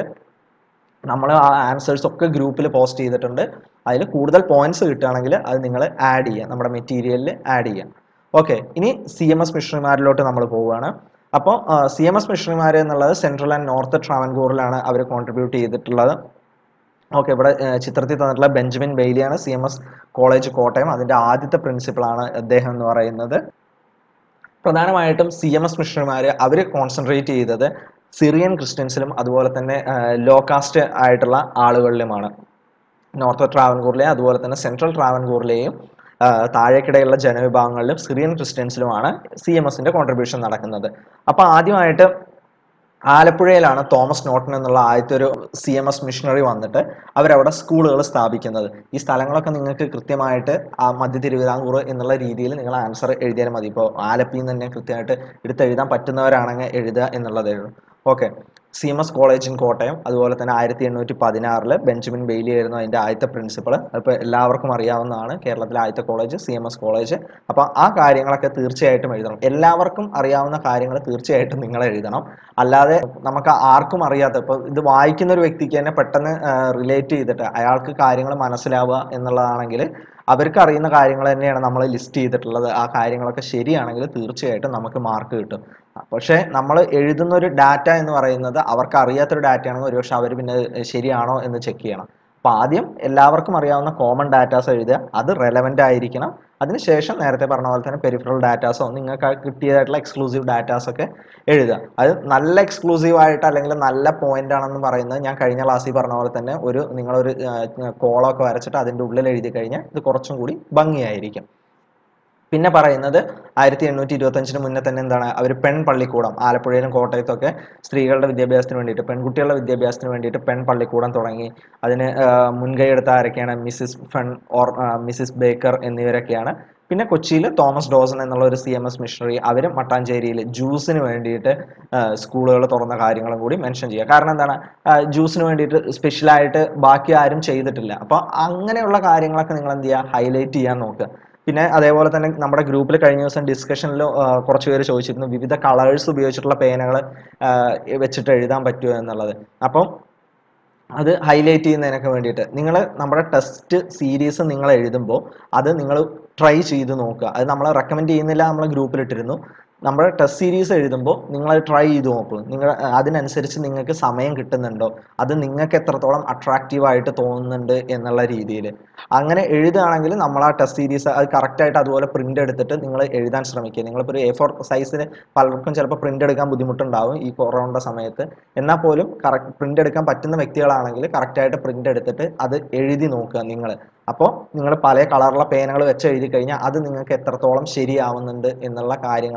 നമ്മൾ ആ ആൻസേഴ്സ് ഒക്കെ ഗ്രൂപ്പിൽ പോസ്റ്റ് ചെയ്തിട്ടുണ്ട് അതിൽ കൂടുതൽ പോയിന്റ്സ് കിട്ടുകയാണെങ്കിൽ അത് നിങ്ങൾ ആഡ് ചെയ്യുക നമ്മുടെ മെറ്റീരിയലിൽ ആഡ് ചെയ്യുക ഓക്കെ ഇനി സി എം എസ് മിഷണറിമാരിലോട്ട് നമ്മൾ പോവുകയാണ് അപ്പോൾ സി എം എസ് മിഷണറിമാർ എന്നുള്ളത് സെൻട്രൽ ആൻഡ് നോർത്ത് ട്രാവൻകൂറിലാണ് അവർ കോൺട്രിബ്യൂട്ട് ചെയ്തിട്ടുള്ളത് ഓക്കെ ഇവിടെ ഏർ ചിത്രത്തിൽ തന്നിട്ടുള്ള ബെഞ്ചമിൻ ബെയ്ലിയാണ് C M S college Kottayam അതിൻ്റെ ആദ്യത്തെ പ്രിൻസിപ്പളാണ് അദ്ദേഹം എന്ന് പറയുന്നത് പ്രധാനമായിട്ടും സി എം എസ് മിഷണറിമാർ അവർ കോൺസെൻട്രേറ്റ് ചെയ്തത് സിറിയൻ ക്രിസ്ത്യൻസിലും അതുപോലെ തന്നെ ലോ കാസ്റ്റ് ആയിട്ടുള്ള ആളുകളിലുമാണ് നോർത്ത് ട്രാവൻകൂറിലെയും അതുപോലെ തന്നെ സെൻട്രൽ ട്രാവൻകൂറിലെയും ആ, താഴേക്കിടയിലുള്ള ജനവിഭാഗങ്ങളിലും സിറിയൻ ക്രിസ്ത്യൻസിലുമാണ് സി എം എസിന്റെ കോൺട്രിബ്യൂഷൻ നടക്കുന്നത് അപ്പൊ ആദ്യമായിട്ട് ആലപ്പുഴയിലാണ് തോമസ് നോട്ടൺ എന്നുള്ള ആദ്യത്തെ ഒരു സി എം എസ് മിഷണറി വന്നിട്ട് അവരവിടെ സ്കൂളുകൾ സ്ഥാപിക്കുന്നത് ഈ സ്ഥലങ്ങളൊക്കെ നിങ്ങൾക്ക് കൃത്യമായിട്ട് ആ മധ്യ തിരുവിതാംകൂർ എന്നുള്ള രീതിയിൽ നിങ്ങൾ ആൻസർ എഴുതിയാൽ മതി ഇപ്പോൾ ആലപ്പിയിൽ നിന്ന് തന്നെ കൃത്യമായിട്ട് എടുത്തെഴുതാൻ പറ്റുന്നവരാണെങ്കിൽ എഴുതുക എന്നുള്ളതേ ഉള്ളൂ okay C M S college in Kottayam അതുപോലെ തന്നെ ആയിരത്തി എണ്ണൂറ്റി പതിനാറില് ബെഞ്ചമിൻ ബെയ്ലി ആയിരുന്നു അതിൻ്റെ ആദ്യത്തെ പ്രിൻസിപ്പൾ അപ്പോൾ എല്ലാവർക്കും അറിയാവുന്നതാണ് കേരളത്തിലെ ആദ്യത്തെ college C M S college അപ്പോൾ ആ കാര്യങ്ങളൊക്കെ തീർച്ചയായിട്ടും എഴുതണം എല്ലാവർക്കും അറിയാവുന്ന കാര്യങ്ങൾ തീർച്ചയായിട്ടും നിങ്ങൾ എഴുതണം അല്ലാതെ നമുക്ക് ആർക്കും അറിയാത്ത ഇപ്പോൾ ഇത് വായിക്കുന്ന ഒരു വ്യക്തിക്ക് തന്നെ പെട്ടെന്ന് റിലേറ്റ് ചെയ്തിട്ട് അയാൾക്ക് കാര്യങ്ങൾ മനസ്സിലാവുക എന്നുള്ളതാണെങ്കിൽ അവർക്ക് അറിയുന്ന കാര്യങ്ങൾ തന്നെയാണ് നമ്മൾ ലിസ്റ്റ് ചെയ്തിട്ടുള്ളത് ആ കാര്യങ്ങളൊക്കെ ശരിയാണെങ്കിൽ തീർച്ചയായിട്ടും നമുക്ക് മാർക്ക് കിട്ടും പക്ഷേ നമ്മൾ എഴുതുന്ന ഒരു ഡാറ്റ എന്ന് പറയുന്നത് അവർക്ക് അറിയാത്തൊരു ഡാറ്റ ആണെങ്കിൽ ഒരുപക്ഷെ അവർ പിന്നെ ശരിയാണോ എന്ന് ചെക്ക് ചെയ്യണം അപ്പം ആദ്യം എല്ലാവർക്കും അറിയാവുന്ന കോമൺ ഡാറ്റാസ് എഴുതുക അത് റെലവൻ്റ് ആയിരിക്കണം അതിനുശേഷം നേരത്തെ പറഞ്ഞ പോലെ തന്നെ പെരിഫറൽ ഡാറ്റാസോ നിങ്ങൾക്ക് കിട്ടിയതായിട്ടുള്ള എക്സ്ക്ലൂസീവ് ഡാറ്റാസ് ഒക്കെ എഴുതുക അത് നല്ല എക്സ്ക്ലൂസീവ് ആയിട്ട് അല്ലെങ്കിൽ നല്ല പോയിന്റ് ആണെന്ന് പറയുന്നത് ഞാൻ കഴിഞ്ഞ ക്ലാസ്സിൽ പറഞ്ഞ പോലെ തന്നെ ഒരു നിങ്ങളൊരു കോളമൊക്കെ വരച്ചിട്ട് അതിൻ്റെ ഉള്ളിൽ എഴുതി കഴിഞ്ഞാൽ ഇത് കുറച്ചും കൂടി ഭംഗിയായിരിക്കും പിന്നെ പറയുന്നത് ആയിരത്തി എണ്ണൂറ്റി ഇരുപത്തഞ്ചിന് മുന്നേ തന്നെ എന്താണ് അവർ പെൺ പള്ളിക്കൂടം ആലപ്പുഴയിലും കോട്ടയത്തൊക്കെ സ്ത്രീകളുടെ വിദ്യാഭ്യാസത്തിന് വേണ്ടിയിട്ട് പെൺകുട്ടികളുടെ വിദ്യാഭ്യാസത്തിന് വേണ്ടിയിട്ട് പെൺ പള്ളിക്കൂടം തുടങ്ങി അതിന് ആ, മുൻകൈ എടുത്ത ആരൊക്കെയാണ് മിസ്സിസ് ഫൺ ഓർ ആ, മിസ്സിസ് ബേക്കർ എന്നിവരൊക്കെയാണ് പിന്നെ കൊച്ചിയിൽ തോമസ് ഡോസൺ എന്നുള്ള ഒരു സി എം എസ് മിഷണറി അവർ മട്ടാഞ്ചേരിയിൽ ജ്യൂസിന് വേണ്ടിയിട്ട് സ്കൂളുകൾ തുറന്ന കാര്യങ്ങളും കൂടി മെൻഷൻ ചെയ്യുക കാരണം എന്താണ് ജ്യൂസിന് വേണ്ടിയിട്ട് സ്പെഷ്യലായിട്ട് ബാക്കി ആരും ചെയ്തിട്ടില്ല അപ്പോൾ അങ്ങനെയുള്ള കാര്യങ്ങളൊക്കെ നിങ്ങൾ എന്ത് ചെയ്യുക ഹൈലൈറ്റ് ചെയ്യാൻ നോക്കുക പിന്നെ അതേപോലെ തന്നെ നമ്മുടെ ഗ്രൂപ്പിൽ കഴിഞ്ഞ ദിവസം ഡിസ്കഷനിൽ കുറച്ച് പേര് ചോദിച്ചിരുന്നു വിവിധ കളേഴ്സ് ഉപയോഗിച്ചിട്ടുള്ള പേനകൾ വെച്ചിട്ട് എഴുതാൻ പറ്റുമോ എന്നുള്ളത് അപ്പം അത് ഹൈലൈറ്റ് ചെയ്യുന്നതിനൊക്കെ വേണ്ടിയിട്ട് നിങ്ങൾ നമ്മുടെ ടെസ്റ്റ് സീരീസ് നിങ്ങൾ എഴുതുമ്പോൾ അത് നിങ്ങൾ ട്രൈ ചെയ്ത് നോക്കുക അത് നമ്മൾ റെക്കമെൻഡ് ചെയ്യുന്നില്ല നമ്മൾ ഗ്രൂപ്പിലിട്ടിരുന്നു നമ്മുടെ ടെസ്റ്റ് സീരീസ് എഴുതുമ്പോൾ നിങ്ങൾ ട്രൈ ചെയ്ത് നോക്കും നിങ്ങൾ അതിനനുസരിച്ച് നിങ്ങൾക്ക് സമയം കിട്ടുന്നുണ്ടോ അത് നിങ്ങൾക്ക് എത്രത്തോളം അട്രാക്റ്റീവ് ആയിട്ട് തോന്നുന്നുണ്ട് എന്നുള്ള രീതിയിൽ അങ്ങനെ എഴുതുകയാണെങ്കിൽ നമ്മൾ ആ ടെസ്റ്റ് സീരീസ് അത് കറക്റ്റായിട്ട് അതുപോലെ പ്രിന്റ് എടുത്തിട്ട് നിങ്ങൾ എഴുതാൻ ശ്രമിക്കുക നിങ്ങളിപ്പോൾ ഒരു എ ഫോർ സൈസിന് പലർക്കും ചിലപ്പോൾ പ്രിന്റ് എടുക്കാൻ ബുദ്ധിമുട്ടുണ്ടാവും ഈ കൊറോണയുടെ സമയത്ത് എന്നാൽ പോലും കറക്റ്റ് പ്രിന്റ് എടുക്കാൻ പറ്റുന്ന വ്യക്തികളാണെങ്കിൽ കറക്റ്റായിട്ട് പ്രിന്റ് എടുത്തിട്ട് അത് എഴുതി നോക്കുക നിങ്ങൾ അപ്പോൾ നിങ്ങൾ പല കളറുള്ള പേനകൾ വെച്ച് എഴുതി കഴിഞ്ഞാൽ അത് നിങ്ങൾക്ക് എത്രത്തോളം ശരിയാവുന്നുണ്ട് എന്നുള്ള കാര്യങ്ങൾ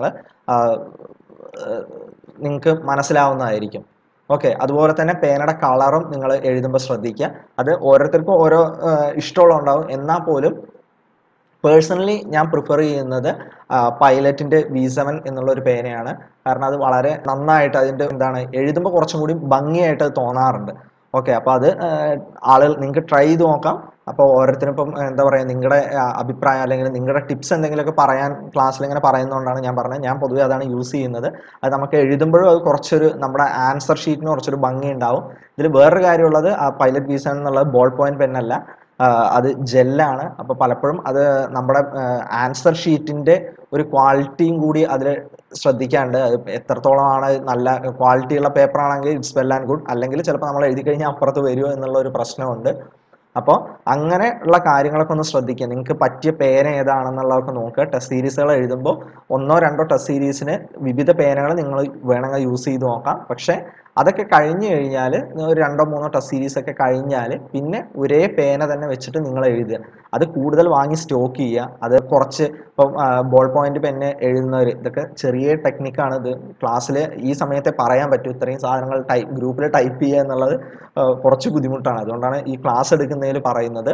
നിങ്ങൾക്ക് മനസ്സിലാവുന്നതായിരിക്കും ഓക്കെ അതുപോലെ തന്നെ പേനയുടെ കളറും നിങ്ങൾ എഴുതുമ്പോൾ ശ്രദ്ധിക്കുക അത് ഓരോരുത്തർക്കും ഓരോ ഇഷ്ടമുള്ള എന്നാൽ പോലും പേഴ്സണലി ഞാൻ പ്രിഫർ ചെയ്യുന്നത് പൈലറ്റിന്റെ വി സെവൻ എന്നുള്ള ഒരു പേനയാണ് കാരണം അത് വളരെ നന്നായിട്ട് അതിന്റെ എന്താണ് എഴുതുമ്പോൾ കുറച്ചും കൂടി ഭംഗിയായിട്ട് അത് തോന്നാറുണ്ട് ഓക്കെ അപ്പോൾ അത് ആളുകൾ നിങ്ങൾക്ക് ട്രൈ ചെയ്ത് നോക്കാം അപ്പോൾ ഓരോരുത്തരും ഇപ്പം എന്താ പറയുക നിങ്ങളുടെ അഭിപ്രായം അല്ലെങ്കിൽ നിങ്ങളുടെ ടിപ്സ് എന്തെങ്കിലുമൊക്കെ പറയാൻ ക്ലാസ്സിൽ ഇങ്ങനെ പറയുന്നതുകൊണ്ടാണ് ഞാൻ പറഞ്ഞത് ഞാൻ പൊതുവെ അതാണ് യൂസ് ചെയ്യുന്നത് അത് നമുക്ക് എഴുതുമ്പോഴും അത് കുറച്ചൊരു നമ്മുടെ ആൻസർ ഷീറ്റിന് കുറച്ചൊരു ഭംഗി ഉണ്ടാവും ഇതിൽ വേറൊരു കാര്യമുള്ളത് ആ പൈലറ്റ് വി സെവൻ എന്നുള്ളത് ബോൾ പോയിന്റ് പെന്നല്ല അത് ജെല്ലാണ് അപ്പോൾ പലപ്പോഴും അത് നമ്മുടെ ആൻസർ ഷീറ്റിന്റെ ഒരു ക്വാളിറ്റിയും കൂടി അതിൽ ശ്രദ്ധിക്കാണ്ട് അത് എത്രത്തോളമാണ് നല്ല ക്വാളിറ്റിയുള്ള പേപ്പർ ആണെങ്കിൽ ഇറ്റ്സ് വെൽ ആൻഡ് ഗുഡ് അല്ലെങ്കിൽ ചിലപ്പോൾ നമ്മൾ എഴുതി കഴിഞ്ഞാൽ അപ്പുറത്ത് വരുമോ എന്നുള്ള ഒരു പ്രശ്നമുണ്ട് അപ്പോൾ അങ്ങനെ ഉള്ള കാര്യങ്ങളൊക്കെ ഒന്ന് ശ്രദ്ധിക്കുക നിങ്ങൾക്ക് പറ്റിയ പേന ഏതാണെന്നുള്ളതൊക്കെ നോക്കുക ടെസ്റ്റ് സീരീസുകൾ എഴുതുമ്പോൾ ഒന്നോ രണ്ടോ ടെസ്റ്റ് സീരീസിന് വിവിധ പേനകൾ നിങ്ങൾ വേണമെങ്കിൽ യൂസ് ചെയ്ത് നോക്കാം പക്ഷേ അതൊക്കെ കഴിഞ്ഞ് കഴിഞ്ഞാൽ ഒരു രണ്ടോ മൂന്നോ ടെസ്റ്റ് സീരീസ് ഒക്കെ കഴിഞ്ഞാൽ പിന്നെ ഒരേ പേന തന്നെ വെച്ചിട്ട് നിങ്ങൾ എഴുതുക അത് കൂടുതൽ വാങ്ങി സ്റ്റോക്ക് ചെയ്യുക അത് കുറച്ച് ഇപ്പം ബോൾ പോയിന്റ് പെന്ന് എഴുതുന്നവർ ഇതൊക്കെ ചെറിയ ടെക്നിക്കാണ് ഇത് ക്ലാസ്സിൽ ഈ സമയത്തെ പറയാൻ പറ്റും ഇത്രയും സാധനങ്ങൾ ടൈപ്പ് ഗ്രൂപ്പിൽ ടൈപ്പ് ചെയ്യുക എന്നുള്ളത് ആ, കുറച്ച് ബുദ്ധിമുട്ടാണ് അതുകൊണ്ടാണ് ഈ ക്ലാസ് എടുക്കുന്നതിൽ പറയുന്നത്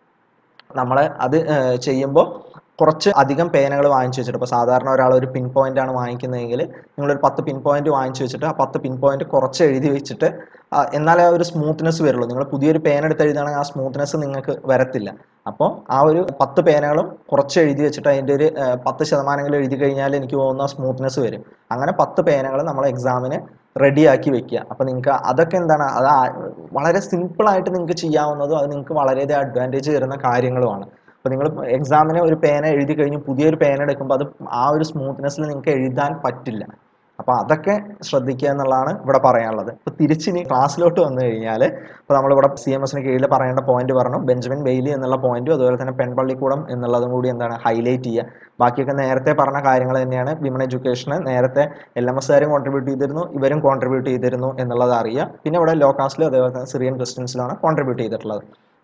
നമ്മൾ അത് ചെയ്യുമ്പോൾ കുറച്ച് അധികം പേനകൾ വാങ്ങിച്ചു വെച്ചിട്ട് ഇപ്പോൾ സാധാരണ ഒരാൾ ഒരു പിൻ പോയിന്റ് ആണ് വാങ്ങിക്കുന്നതെങ്കിൽ നിങ്ങളൊരു പത്ത് പിൻ പോയിന്റ് വാങ്ങിച്ചു വെച്ചിട്ട് ആ പത്ത് പിൻ പോയിന്റ് കുറച്ച് എഴുതി വെച്ചിട്ട് ആ, എന്നാലേ ആ ഒരു സ്മൂത്ത്നെസ് വരുള്ളൂ നിങ്ങൾ പുതിയൊരു പേന എടുത്ത് എഴുതുകയാണെങ്കിൽ ആ സ്മൂത്ത്നെസ് നിങ്ങൾക്ക് വരത്തില്ല അപ്പോൾ ആ ഒരു പത്ത് പേനകളും കുറച്ച് എഴുതി വെച്ചിട്ട് അതിൻ്റെ ഒരു ആ, പത്ത് ശതമാനങ്ങൾ എഴുതി കഴിഞ്ഞാൽ എനിക്ക് തോന്നുന്ന സ്മൂത്ത്നെസ് വരും അങ്ങനെ പത്ത് പേനകൾ നമ്മൾ എക്സാമിന് റെഡിയാക്കി വെക്കുക അപ്പോൾ നിങ്ങൾക്ക് അതൊക്കെ എന്താണ് അത് ആ- വളരെ സിമ്പിളായിട്ട് നിങ്ങൾക്ക് ചെയ്യാവുന്നതും അത് നിങ്ങൾക്ക് വളരെയധികം അഡ്വാൻറ്റേജ് തരുന്ന കാര്യങ്ങളുമാണ് അപ്പോൾ നിങ്ങൾ എക്സാമിന് ഒരു പേന എഴുതി കഴിഞ്ഞ് പുതിയൊരു പേന എടുക്കുമ്പോൾ അത് ആ ഒരു സ്മൂത്ത്നെസ്സിൽ നിങ്ങൾക്ക് എഴുതാൻ പറ്റില്ല അപ്പോൾ അതൊക്കെ ശ്രദ്ധിക്കുക എന്നുള്ളതാണ് ഇവിടെ പറയാനുള്ളത് ഇപ്പോൾ തിരിച്ചിനി ക്ലാസ്സിലോട്ട് വന്നു കഴിഞ്ഞാൽ ഇപ്പോൾ നമ്മളിവിടെ സി എം എസിന് കീഴിൽ പറയേണ്ട പോയിന്റ് പറഞ്ഞു ബെഞ്ചമിൻ ബെയ്ലി എന്നുള്ള പോയിന്റും അതുപോലെ തന്നെ പെൺപള്ളിക്കൂടം എന്നുള്ളതും കൂടി എന്താണ് ഹൈലൈറ്റ് ചെയ്യുക ബാക്കിയൊക്കെ നേരത്തെ പറഞ്ഞ കാര്യങ്ങൾ തന്നെയാണ് വിമൺ എഡ്യൂക്കേഷന് നേരത്തെ എൽ എം എസ്സുകാരും കോൺട്രിബ്യൂട്ട് ചെയ്തിരുന്നു ഇവരും കോൺട്രിബ്യൂട്ട് ചെയ്തിരുന്നു എന്നുള്ളത് അറിയുക പിന്നെ ഇവിടെ ലോ കാസ്റ്റിലും അതേപോലെ തന്നെ സിറിയൻ ക്രിസ്ത്യൻസിലാണ് കോൺട്രിബ്യൂട്ട് ചെയ്തിട്ടുള്ളത്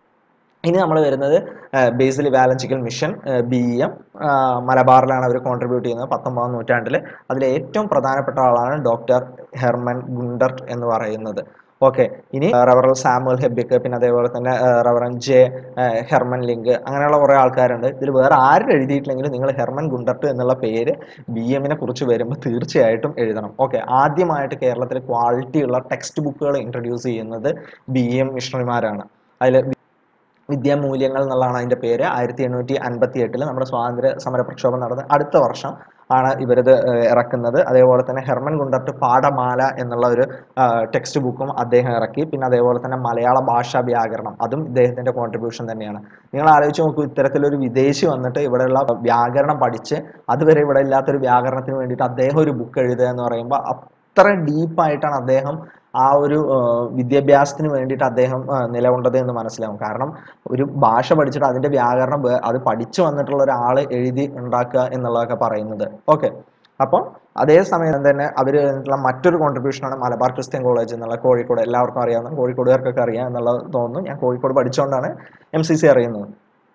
ഇനി നമ്മൾ വരുന്നത് Basel evangelical mission B E M മലബാറിലാണ് അവർ കോൺട്രിബ്യൂട്ട് ചെയ്യുന്നത് പത്തൊമ്പതാം നൂറ്റാണ്ടിൽ അതിൽ ഏറ്റവും പ്രധാനപ്പെട്ട ആളാണ് ഡോക്ടർ ഹെർമൻ ഗുണ്ടർട്ട് എന്ന് പറയുന്നത് ഓക്കെ ഇനി റവറൽ സാമുവൽ ഹെബിക്ക് പിന്നെ അതേപോലെ തന്നെ റവറൻ ജെ ഹെർമൻ ലിങ്ക് അങ്ങനെയുള്ള കുറേ ആൾക്കാരുണ്ട് ഇതിൽ വേറെ ആരും എഴുതിയിട്ടില്ലെങ്കിലും നിങ്ങൾ ഹെർമൻ ഗുണ്ടർട്ട് എന്നുള്ള പേര് ബി എമ്മിനെ കുറിച്ച് വരുമ്പോൾ തീർച്ചയായിട്ടും എഴുതണം ഓക്കെ ആദ്യമായിട്ട് കേരളത്തിൽ ക്വാളിറ്റി ഉള്ള ടെക്സ്റ്റ് ബുക്കുകൾ ഇൻട്രൊഡ്യൂസ് ചെയ്യുന്നത് ബി എം മിഷണറിമാരാണ് അതിൽ വിദ്യാമൂല്യങ്ങൾ എന്നുള്ളതാണ് അതിൻ്റെ പേര് ആയിരത്തി എണ്ണൂറ്റി അൻപത്തി എട്ടിൽ നമ്മുടെ സ്വാതന്ത്ര്യ സമര പ്രക്ഷോഭം നടന്ന് അടുത്ത വർഷം ആണ് ഇവരിത് ഏഹ്, ഇറക്കുന്നത് അതേപോലെ തന്നെ ഹെർമൻ ഗുണ്ടർട്ട് പാഠമാല എന്നുള്ള ഒരു ടെക്സ്റ്റ് ബുക്കും അദ്ദേഹം ഇറക്കി പിന്നെ അതേപോലെ തന്നെ മലയാള ഭാഷാ വ്യാകരണം അതും ഇദ്ദേഹത്തിന്റെ കോൺട്രിബ്യൂഷൻ തന്നെയാണ് നിങ്ങൾ ആലോചിച്ച് നോക്കൂ ഇത്തരത്തിലൊരു വിദേശി വന്നിട്ട് ഇവിടെയുള്ള വ്യാകരണം പഠിച്ച് അതുവരെ ഇവിടെ ഇല്ലാത്തൊരു വ്യാകരണത്തിന് വേണ്ടിയിട്ട് അദ്ദേഹം ഒരു ബുക്ക് എഴുതുക എന്ന് പറയുമ്പോൾ അത്ര ഡീപ്പായിട്ടാണ് അദ്ദേഹം ആ ഒരു ആ, വിദ്യാഭ്യാസത്തിന് വേണ്ടിയിട്ട് അദ്ദേഹം ആ, നിലകൊണ്ടത് എന്ന് മനസ്സിലാവും കാരണം ഒരു ഭാഷ പഠിച്ചിട്ട് അതിന്റെ വ്യാകരണം വേ- അത് പഠിച്ചു വന്നിട്ടുള്ള ഒരാൾ എഴുതി ഉണ്ടാക്കുക എന്നുള്ളതൊക്കെ പറയുന്നത് ഓക്കെ അപ്പോൾ അതേ സമയം തന്നെ അവർ മറ്റൊരു കോൺട്രിബ്യൂഷനാണ് മലബാർ ക്രിസ്ത്യൻ കോളേജ് എന്നുള്ള കോഴിക്കോട് എല്ലാവർക്കും അറിയാവുന്ന കോഴിക്കോടുകാർക്കൊക്കെ അറിയാം എന്നുള്ളത് തോന്നുന്നു ഞാൻ കോഴിക്കോട് പഠിച്ചുകൊണ്ടാണ് എം സി സി അറിയുന്നത്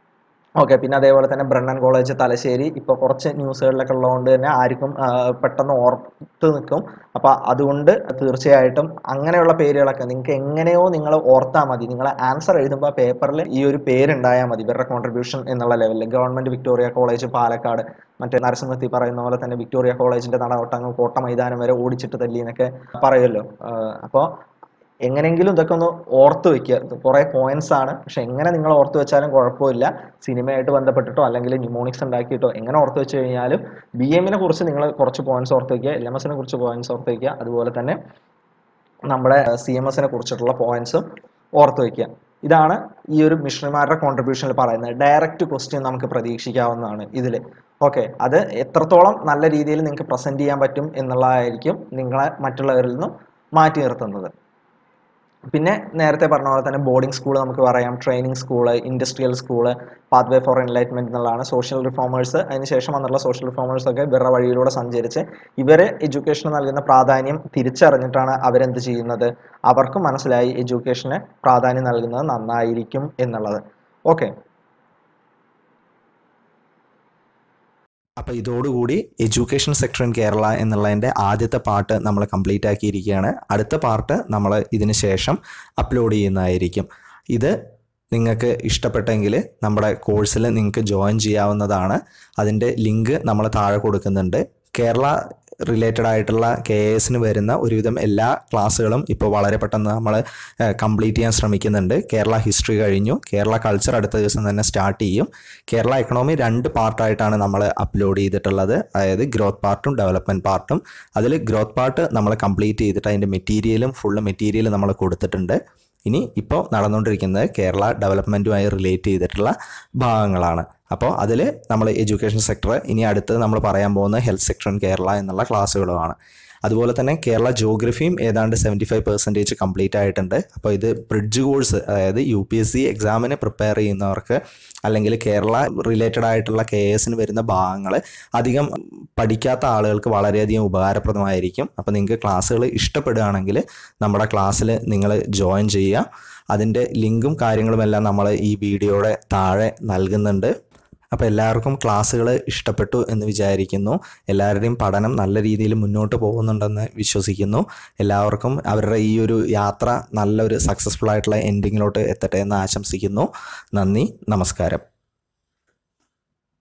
ഓക്കെ പിന്നെ അതേപോലെ തന്നെ ബ്രണ്ണൻ കോളേജ് തലശ്ശേരി ഇപ്പോൾ കുറച്ച് ന്യൂസുകളിലൊക്കെ ഉള്ളതുകൊണ്ട് തന്നെ ആർക്കും ആ, പെട്ടെന്ന് ഓർത്ത് നിൽക്കും അപ്പോൾ അതുകൊണ്ട് തീർച്ചയായിട്ടും അങ്ങനെയുള്ള പേരുകളൊക്കെ നിങ്ങൾക്ക് എങ്ങനെയോ നിങ്ങൾ ഓർത്താൽ മതി നിങ്ങൾ ആൻസർ എഴുതുമ്പോൾ പേപ്പറിൽ ഈ ഒരു പേരുണ്ടായാൽ മതി ഇവരുടെ കോൺട്രിബ്യൂഷൻ എന്നുള്ള ലെവലിൽ ഗവൺമെന്റ് വിക്ടോറിയ കോളേജ് പാലക്കാട് മറ്റേ നരസിംഹത്തി പറയുന്ന പോലെ തന്നെ വിക്ടോറിയ കോളേജിന്റെ നടവട്ടങ്ങൾ കോട്ട മൈതാനം വരെ ഓടിച്ചിട്ട് തല്ലി എന്നൊക്കെ പറയുമല്ലോ അപ്പോൾ എങ്ങനെയെങ്കിലും ഇതൊക്കെ ഒന്ന് ഓർത്ത് വെക്കുക കുറേ പോയിന്റ്സ് ആണ് പക്ഷെ എങ്ങനെ നിങ്ങൾ ഓർത്ത് വെച്ചാലും കുഴപ്പമില്ല സിനിമയായിട്ട് ബന്ധപ്പെട്ടിട്ടോ അല്ലെങ്കിൽ ന്യൂമോണിക്സ് ഉണ്ടാക്കിയിട്ടോ എങ്ങനെ ഓർത്ത് വെച്ച് കഴിഞ്ഞാലും ബി എമ്മിനെ കുറിച്ച് നിങ്ങൾ കുറച്ച് പോയിന്റ്സ് ഓർത്ത് വെക്കുക എൽ എം എസിനെ കുറിച്ച് പോയിന്റ്സ് ഓർത്ത് വെക്കുക അതുപോലെ തന്നെ നമ്മുടെ സി എം എസിനെ കുറിച്ചിട്ടുള്ള പോയിന്റ്സും ഓർത്ത് വെക്കുക ഇതാണ് ഈ ഒരു മിഷണറിമാരുടെ കോൺട്രിബ്യൂഷനിൽ പറയുന്നത് ഡയറക്റ്റ് ക്വസ്റ്റ്യൻ നമുക്ക് പ്രതീക്ഷിക്കാവുന്നതാണ് ഇതിൽ ഓക്കെ അത് എത്രത്തോളം നല്ല രീതിയിൽ നിങ്ങൾക്ക് പ്രസന്റ് ചെയ്യാൻ പറ്റും എന്നുള്ളതായിരിക്കും നിങ്ങളെ മറ്റുള്ളവരിൽ നിന്നും മാറ്റി നിർത്തുന്നത് പിന്നെ നേരത്തെ പറഞ്ഞ പോലെ തന്നെ ബോർഡിംഗ് സ്കൂൾ നമുക്ക് പറയാം training school industrial school pathway for enlightenment എന്നുള്ളതാണ് സോഷ്യൽ റിഫോമേഴ്സ് അതിനുശേഷം വന്നിട്ടുള്ള സോഷ്യൽ റിഫോമേഴ്സ് ഒക്കെ ഇവരുടെ വഴിയിലൂടെ സഞ്ചരിച്ച് ഇവര് എഡ്യൂക്കേഷന് നൽകുന്ന പ്രാധാന്യം തിരിച്ചറിഞ്ഞിട്ടാണ് അവരെന്ത് ചെയ്യുന്നത് അവർക്ക് മനസ്സിലായി എഡ്യൂക്കേഷന് പ്രാധാന്യം നൽകുന്നത് നന്നായിരിക്കും എന്നുള്ളത് ഓക്കെ അപ്പോൾ ഇതോടുകൂടി എഡ്യൂക്കേഷൻ സെക്ടർ ഇൻ കേരള എന്നുള്ളതിൻ്റെ ആദ്യത്തെ പാർട്ട് നമ്മൾ കംപ്ലീറ്റ് ആക്കിയിരിക്കുകയാണ് അടുത്ത പാർട്ട് നമ്മൾ ഇതിന് ശേഷം അപ്ലോഡ് ചെയ്യുന്നതായിരിക്കും ഇത് നിങ്ങൾക്ക് ഇഷ്ടപ്പെട്ടെങ്കിൽ നമ്മുടെ കോഴ്സിൽ നിങ്ങൾക്ക് ജോയിൻ ചെയ്യാവുന്നതാണ് അതിൻ്റെ ലിങ്ക് നമ്മൾ താഴെ കൊടുക്കുന്നുണ്ട് കേരള റിലേറ്റഡ് ആയിട്ടുള്ള കെ എസിന് വരുന്ന ഒരുവിധം എല്ലാ ക്ലാസ്സുകളും ഇപ്പോൾ വളരെ പെട്ടെന്ന് നമ്മൾ കംപ്ലീറ്റ് ചെയ്യാൻ ശ്രമിക്കുന്നുണ്ട് കേരള ഹിസ്റ്ററി കഴിഞ്ഞു കേരള കൾച്ചർ അടുത്ത ദിവസം തന്നെ സ്റ്റാർട്ട് ചെയ്യും കേരള എക്കണോമി രണ്ട് പാർട്ടായിട്ടാണ് നമ്മൾ അപ്ലോഡ് ചെയ്തിട്ടുള്ളത് അതായത് ഗ്രോത്ത് പാർട്ടും ഡെവലപ്മെൻറ്റ് പാർട്ടും അതിൽ ഗ്രോത്ത് പാർട്ട് നമ്മൾ കംപ്ലീറ്റ് ചെയ്തിട്ട് അതിൻ്റെ മെറ്റീരിയലും ഫുള്ള് മെറ്റീരിയൽ നമ്മൾ കൊടുത്തിട്ടുണ്ട് ഇനി ഇപ്പോൾ നടന്നുകൊണ്ടിരിക്കുന്നത് കേരള ഡെവലപ്മെൻറ്റുമായി റിലേറ്റ് ചെയ്തിട്ടുള്ള ഭാഗങ്ങളാണ് അപ്പോൾ അതിൽ നമ്മൾ എഡ്യൂക്കേഷൻ സെക്ടർ ഇനി അടുത്തത് നമ്മൾ പറയാൻ പോകുന്ന ഹെൽത്ത് സെക്ടർ ഇൻ കേരള എന്നുള്ള ക്ലാസ്സുകളുമാണ് അതുപോലെ തന്നെ കേരള ജോഗ്രഫിയും ഏതാണ്ട് സെവൻറ്റി ഫൈവ് പെർസെൻറ്റേജ് കംപ്ലീറ്റ് ആയിട്ടുണ്ട് അപ്പോൾ ഇത് ബ്രിഡ്ജ് കോഴ്സ് അതായത് യു പി എസ് സി എക്സാമിന് പ്രിപ്പയർ ചെയ്യുന്നവർക്ക് അല്ലെങ്കിൽ കേരള റിലേറ്റഡ് ആയിട്ടുള്ള കെ എസിന് വരുന്ന ഭാഗങ്ങൾ അധികം പഠിക്കാത്ത ആളുകൾക്ക് വളരെയധികം ഉപകാരപ്രദമായിരിക്കും അപ്പോൾ നിങ്ങൾക്ക് ക്ലാസ്സുകൾ ഇഷ്ടപ്പെടുകയാണെങ്കിൽ നമ്മുടെ ക്ലാസ്സിൽ നിങ്ങൾ ജോയിൻ ചെയ്യുക അതിൻ്റെ ലിങ്കും കാര്യങ്ങളുമെല്ലാം നമ്മൾ ഈ വീഡിയോയുടെ താഴെ നൽകുന്നുണ്ട് അപ്പോൾ എല്ലാവർക്കും ക്ലാസ്സുകൾ ഇഷ്ടപ്പെട്ടു എന്ന് വിചാരിക്കുന്നു എല്ലാവരുടെയും പഠനം നല്ല രീതിയിൽ മുന്നോട്ട് പോകുന്നുണ്ടെന്ന് വിശ്വസിക്കുന്നു എല്ലാവർക്കും അവരുടെ ഈ ഒരു യാത്ര നല്ലൊരു സക്സസ്ഫുൾ ആയിട്ടുള്ള എൻഡിങ്ങിലോട്ട് എത്തട്ടെ എന്ന് ആശംസിക്കുന്നു നന്ദി നമസ്കാരം